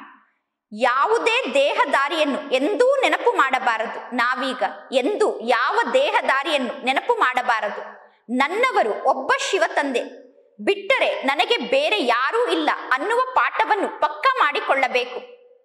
ಯಾವುದೇ ದೇಹದಾರಿಯನ್ನು ಎಂದೂ ನೆನಪು ಮಾಡಬಾರದು ನಾವೀಗ ಎಂದು ಯಾವ ದೇಹದಾರಿಯನ್ನು ನೆನಪು ಮಾಡಬಾರದು ನನ್ನವರು ಒಬ್ಬ ಶಿವತಂದೆ ಬಿಟ್ಟರೆ ನನಗೆ ಬೇರೆ ಯಾರೂ ಇಲ್ಲ ಅನ್ನುವ ಪಾಠವನ್ನು ಪಕ್ಕ ಮಾಡಿಕೊಳ್ಳಬೇಕು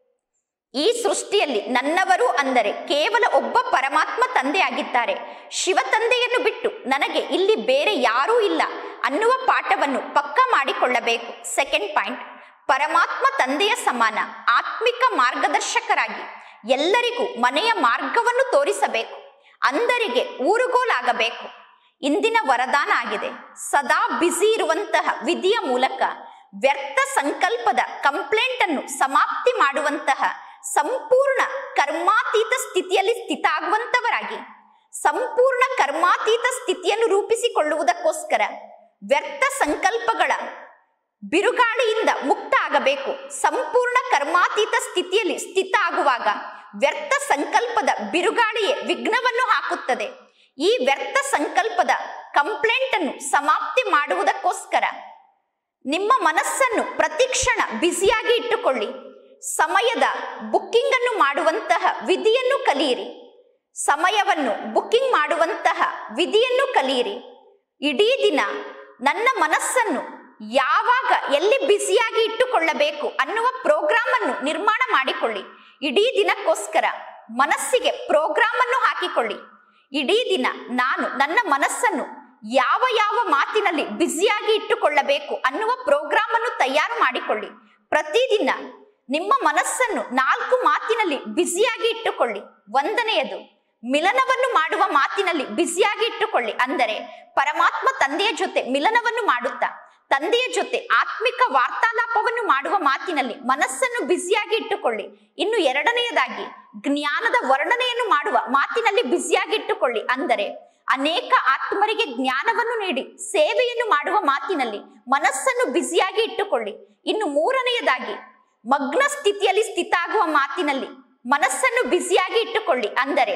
ಈ ಸೃಷ್ಟಿಯಲ್ಲಿ ನನ್ನವರು ಅಂದರೆ ಕೇವಲ ಒಬ್ಬ ಪರಮಾತ್ಮ ತಂದೆ ಆಗಿದ್ದಾರೆ ಶಿವ ತಂದೆಯನ್ನು ಬಿಟ್ಟು ನನಗೆ ಇಲ್ಲಿ ಬೇರೆ ಯಾರೂ ಇಲ್ಲ ಅನ್ನುವ ಪಾಠವನ್ನು ಪಕ್ಕ ಮಾಡಿಕೊಳ್ಳಬೇಕು ಸೆಕೆಂಡ್ ಪಾಯಿಂಟ್ ಪರಮಾತ್ಮ ತಂದೆಯ ಸಮಾನ ಆತ್ಮಿಕ ಮಾರ್ಗದರ್ಶಕರಾಗಿ ಎಲ್ಲರಿಗೂ ಮನೆಯ ಮಾರ್ಗವನ್ನು ತೋರಿಸಬೇಕು ಅಂದರಿಗೆ ಊರುಗೋಲಾಗಬೇಕು ಇಂದಿನ ವರದಾನ ಆಗಿದೆ ಸದಾ ಬ್ಯುಸಿ ಇರುವಂತಹ ವಿಧಿಯ ಮೂಲಕ ವ್ಯರ್ಥ ಸಂಕಲ್ಪದ ಕಂಪ್ಲೇಂಟ್ ಅನ್ನು ಸಮಾಪ್ತಿ ಮಾಡುವಂತಹ ಸಂಪೂರ್ಣ ಕರ್ಮಾತೀತ ಸ್ಥಿತಿಯಲ್ಲಿ ಸ್ಥಿತ ಆಗುವಂತವರಾಗಿ ಸಂಪೂರ್ಣ ಕರ್ಮಾತೀತ ಸ್ಥಿತಿಯನ್ನು ರೂಪಿಸಿಕೊಳ್ಳುವುದಕ್ಕೋಸ್ಕರ ವ್ಯರ್ಥ ಸಂಕಲ್ಪಗಳ ಬಿರುಗಾಳಿಯಿಂದ ಮುಕ್ತ ಆಗಬೇಕು ಸಂಪೂರ್ಣ ಕರ್ಮಾತೀತ ಸ್ಥಿತಿಯಲ್ಲಿ ಸ್ಥಿತ ಆಗುವಾಗ ವ್ಯರ್ಥ ಸಂಕಲ್ಪದ ಬಿರುಗಾಳಿಯೇ ವಿಘ್ನವನ್ನು ಹಾಕುತ್ತದೆ ಈ ವ್ಯರ್ಥ ಸಂಕಲ್ಪದ ಕಂಪ್ಲೇಂಟ್ ಅನ್ನು ಸಮಾಪ್ತಿ ಮಾಡುವುದಕ್ಕೋಸ್ಕರ ನಿಮ್ಮ ಮನಸ್ಸನ್ನು ಪ್ರತಿಕ್ಷಣ ಬ್ಯುಸಿಯಾಗಿ ಇಟ್ಟುಕೊಳ್ಳಿ ಸಮಯದ ಬುಕ್ಕಿಂಗ್ ಅನ್ನು ಮಾಡುವಂತಹ ವಿಧಿಯನ್ನು ಕಲಿಯಿರಿ ಸಮಯವನ್ನು ಬುಕ್ಕಿಂಗ್ ಮಾಡುವಂತಹ ವಿಧಿಯನ್ನು ಕಲಿಯಿರಿ ಇಡೀ ದಿನ ನನ್ನ ಮನಸ್ಸನ್ನು ಯಾವಾಗ ಎಲ್ಲಿ ಬ್ಯುಸಿಯಾಗಿ ಇಟ್ಟುಕೊಳ್ಳಬೇಕು ಅನ್ನುವ ಪ್ರೋಗ್ರಾಮ್ ಅನ್ನು ನಿರ್ಮಾಣ ಮಾಡಿಕೊಳ್ಳಿ ಇಡೀ ದಿನಕ್ಕೋಸ್ಕರ ಮನಸ್ಸಿಗೆ ಪ್ರೋಗ್ರಾಮ್ ಅನ್ನು ಹಾಕಿಕೊಳ್ಳಿ ಇಡೀ ದಿನ ನಾನು ನನ್ನ ಮನಸ್ಸನ್ನು ಯಾವ ಯಾವ ಮಾತಿನಲ್ಲಿ ಬ್ಯುಸಿಯಾಗಿ ಇಟ್ಟುಕೊಳ್ಳಬೇಕು ಅನ್ನುವ ಪ್ರೋಗ್ರಾಮ್ ಅನ್ನು ತಯಾರು ಮಾಡಿಕೊಳ್ಳಿ ಪ್ರತಿದಿನ ನಿಮ್ಮ ಮನಸ್ಸನ್ನು ನಾಲ್ಕು ಮಾತಿನಲ್ಲಿ ಬ್ಯುಸಿಯಾಗಿ ಇಟ್ಟುಕೊಳ್ಳಿ ಒಂದನೆಯದು ಮಿಲನವನ್ನು ಮಾಡುವ ಮಾತಿನಲ್ಲಿ ಬ್ಯುಸಿಯಾಗಿ ಇಟ್ಟುಕೊಳ್ಳಿ ಅಂದರೆ ಪರಮಾತ್ಮ ತಂದೆಯ ಜೊತೆ ಮಿಲನವನ್ನು ಮಾಡುತ್ತಾ ತಂದೆಯ ಜೊತೆ ಆತ್ಮಿಕ ವಾರ್ತಾಲಾಪವನ್ನು ಮಾಡುವ ಮಾತಿನಲ್ಲಿ ಮನಸ್ಸನ್ನು ಬ್ಯುಸಿಯಾಗಿ ಇಟ್ಟುಕೊಳ್ಳಿ ಇನ್ನು ಎರಡನೆಯದಾಗಿ ಜ್ಞಾನದ ವರ್ಣನೆಯನ್ನು ಮಾಡುವ ಮಾತಿನಲ್ಲಿ ಬ್ಯುಸಿಯಾಗಿ ಇಟ್ಟುಕೊಳ್ಳಿ ಅಂದರೆ ಅನೇಕ ಆತ್ಮರಿಗೆ ಜ್ಞಾನವನ್ನು ನೀಡಿ ಸೇವೆಯನ್ನು ಮಾಡುವ ಮಾತಿನಲ್ಲಿ ಮನಸ್ಸನ್ನು ಬ್ಯುಸಿಯಾಗಿ ಇಟ್ಟುಕೊಳ್ಳಿ ಇನ್ನು ಮೂರನೆಯದಾಗಿ ಮಗ್ನ ಸ್ಥಿತಿಯಲ್ಲಿ ಸ್ಥಿತ ಆಗುವ ಮಾತಿನಲ್ಲಿ ಮನಸ್ಸನ್ನು ಬ್ಯುಸಿಯಾಗಿ ಇಟ್ಟುಕೊಳ್ಳಿ ಅಂದರೆ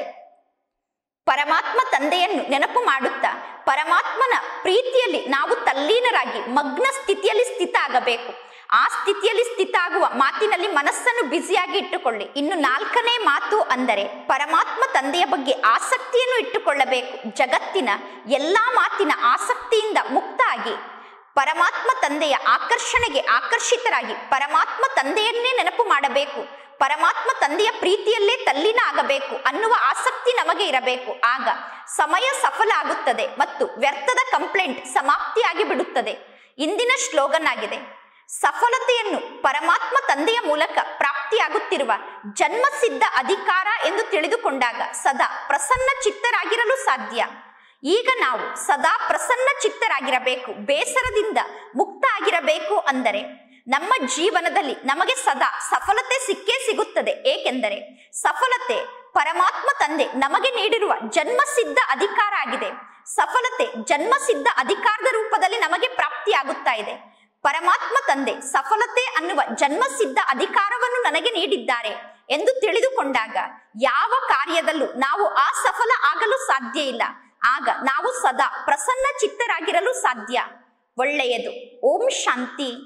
ಪರಮಾತ್ಮ ತಂದೆಯನ್ನು ನೆನಪು ಮಾಡುತ್ತಾ ಪರಮಾತ್ಮನ ಪ್ರೀತಿಯಲ್ಲಿ ನಾವು ತಲ್ಲೀನರಾಗಿ ಮಗ್ನ ಸ್ಥಿತಿಯಲ್ಲಿ ಸ್ಥಿತ ಆಗಬೇಕು ಆ ಸ್ಥಿತಿಯಲ್ಲಿ ಸ್ಥಿತ ಆಗುವ ಮಾತಿನಲ್ಲಿ ಮನಸ್ಸನ್ನು ಬ್ಯುಸಿಯಾಗಿ ಇಟ್ಟುಕೊಳ್ಳಿ ಇನ್ನು ನಾಲ್ಕನೇ ಮಾತು ಅಂದರೆ ಪರಮಾತ್ಮ ತಂದೆಯ ಬಗ್ಗೆ ಆಸಕ್ತಿಯನ್ನು ಇಟ್ಟುಕೊಳ್ಳಬೇಕು ಜಗತ್ತಿನ ಎಲ್ಲಾ ಮಾತಿನ ಆಸಕ್ತಿಯಿಂದ ಮುಕ್ತ ಆಗಿ ಪರಮಾತ್ಮ ತಂದೆಯ ಆಕರ್ಷಣೆಗೆ ಆಕರ್ಷಿತರಾಗಿ ಪರಮಾತ್ಮ ತಂದೆಯನ್ನೇ ನೆನಪು ಮಾಡಬೇಕು ಪರಮಾತ್ಮ ತಂದೆಯ ಪ್ರೀತಿಯಲ್ಲೇ ತಲ್ಲೀನ ಆಗಬೇಕು ಅನ್ನುವ ಆಸಕ್ತಿ ನಮಗೆ ಇರಬೇಕು ಆಗ ಸಮಯ ಸಫಲ ಆಗುತ್ತದೆ ಮತ್ತು ವ್ಯರ್ಥದ ಕಂಪ್ಲೇಂಟ್ ಸಮಾಪ್ತಿಯಾಗಿ ಬಿಡುತ್ತದೆ ಇಂದಿನ ಶ್ಲೋಗನ್ ಆಗಿದೆ ಸಫಲತೆಯನ್ನು ಪರಮಾತ್ಮ ತಂದೆಯ ಮೂಲಕ ಪ್ರಾಪ್ತಿಯಾಗುತ್ತಿರುವ ಜನ್ಮಸಿದ್ಧ ಅಧಿಕಾರ ಎಂದು ತಿಳಿದುಕೊಂಡಾಗ ಸದಾ ಪ್ರಸನ್ನ ಚಿತ್ತರಾಗಿರಲು ಸಾಧ್ಯ ಈಗ ನಾವು ಸದಾ ಪ್ರಸನ್ನ ಚಿತ್ತರಾಗಿರಬೇಕು ಬೇಸರದಿಂದ ಮುಕ್ತ ಆಗಿರಬೇಕು ಅಂದರೆ ನಮ್ಮ ಜೀವನದಲ್ಲಿ ನಮಗೆ ಸದಾ ಸಫಲತೆ ಸಿಕ್ಕೇ ಸಿಗುತ್ತದೆ ಏಕೆಂದರೆ ಸಫಲತೆ ಪರಮಾತ್ಮ ತಂದೆ ನಮಗೆ ನೀಡಿರುವ ಜನ್ಮಸಿದ್ಧ ಅಧಿಕಾರ ಆಗಿದೆ ಸಫಲತೆ ಜನ್ಮಸಿದ್ಧ ಅಧಿಕಾರದ ರೂಪದಲ್ಲಿ ನಮಗೆ ಪ್ರಾಪ್ತಿಯಾಗುತ್ತಾ ಇದೆ ಪರಮಾತ್ಮ ತಂದೆ ಸಫಲತೆ ಅನ್ನುವ ಜನ್ಮಸಿದ್ಧ ಅಧಿಕಾರವನ್ನು ನನಗೆ ನೀಡಿದ್ದಾರೆ ಎಂದು ತಿಳಿದುಕೊಂಡಾಗ ಯಾವ ಕಾರ್ಯದಲ್ಲೂ ನಾವು ಅಸಫಲ ಆಗಲು ಸಾಧ್ಯ ಇಲ್ಲ ಆಗ ನಾವು ಸದಾ ಪ್ರಸನ್ನ ಚಿತ್ತರಾಗಿರಲು ಸಾಧ್ಯ ಒಳ್ಳೆಯದು ಓಂ ಶಾಂತಿ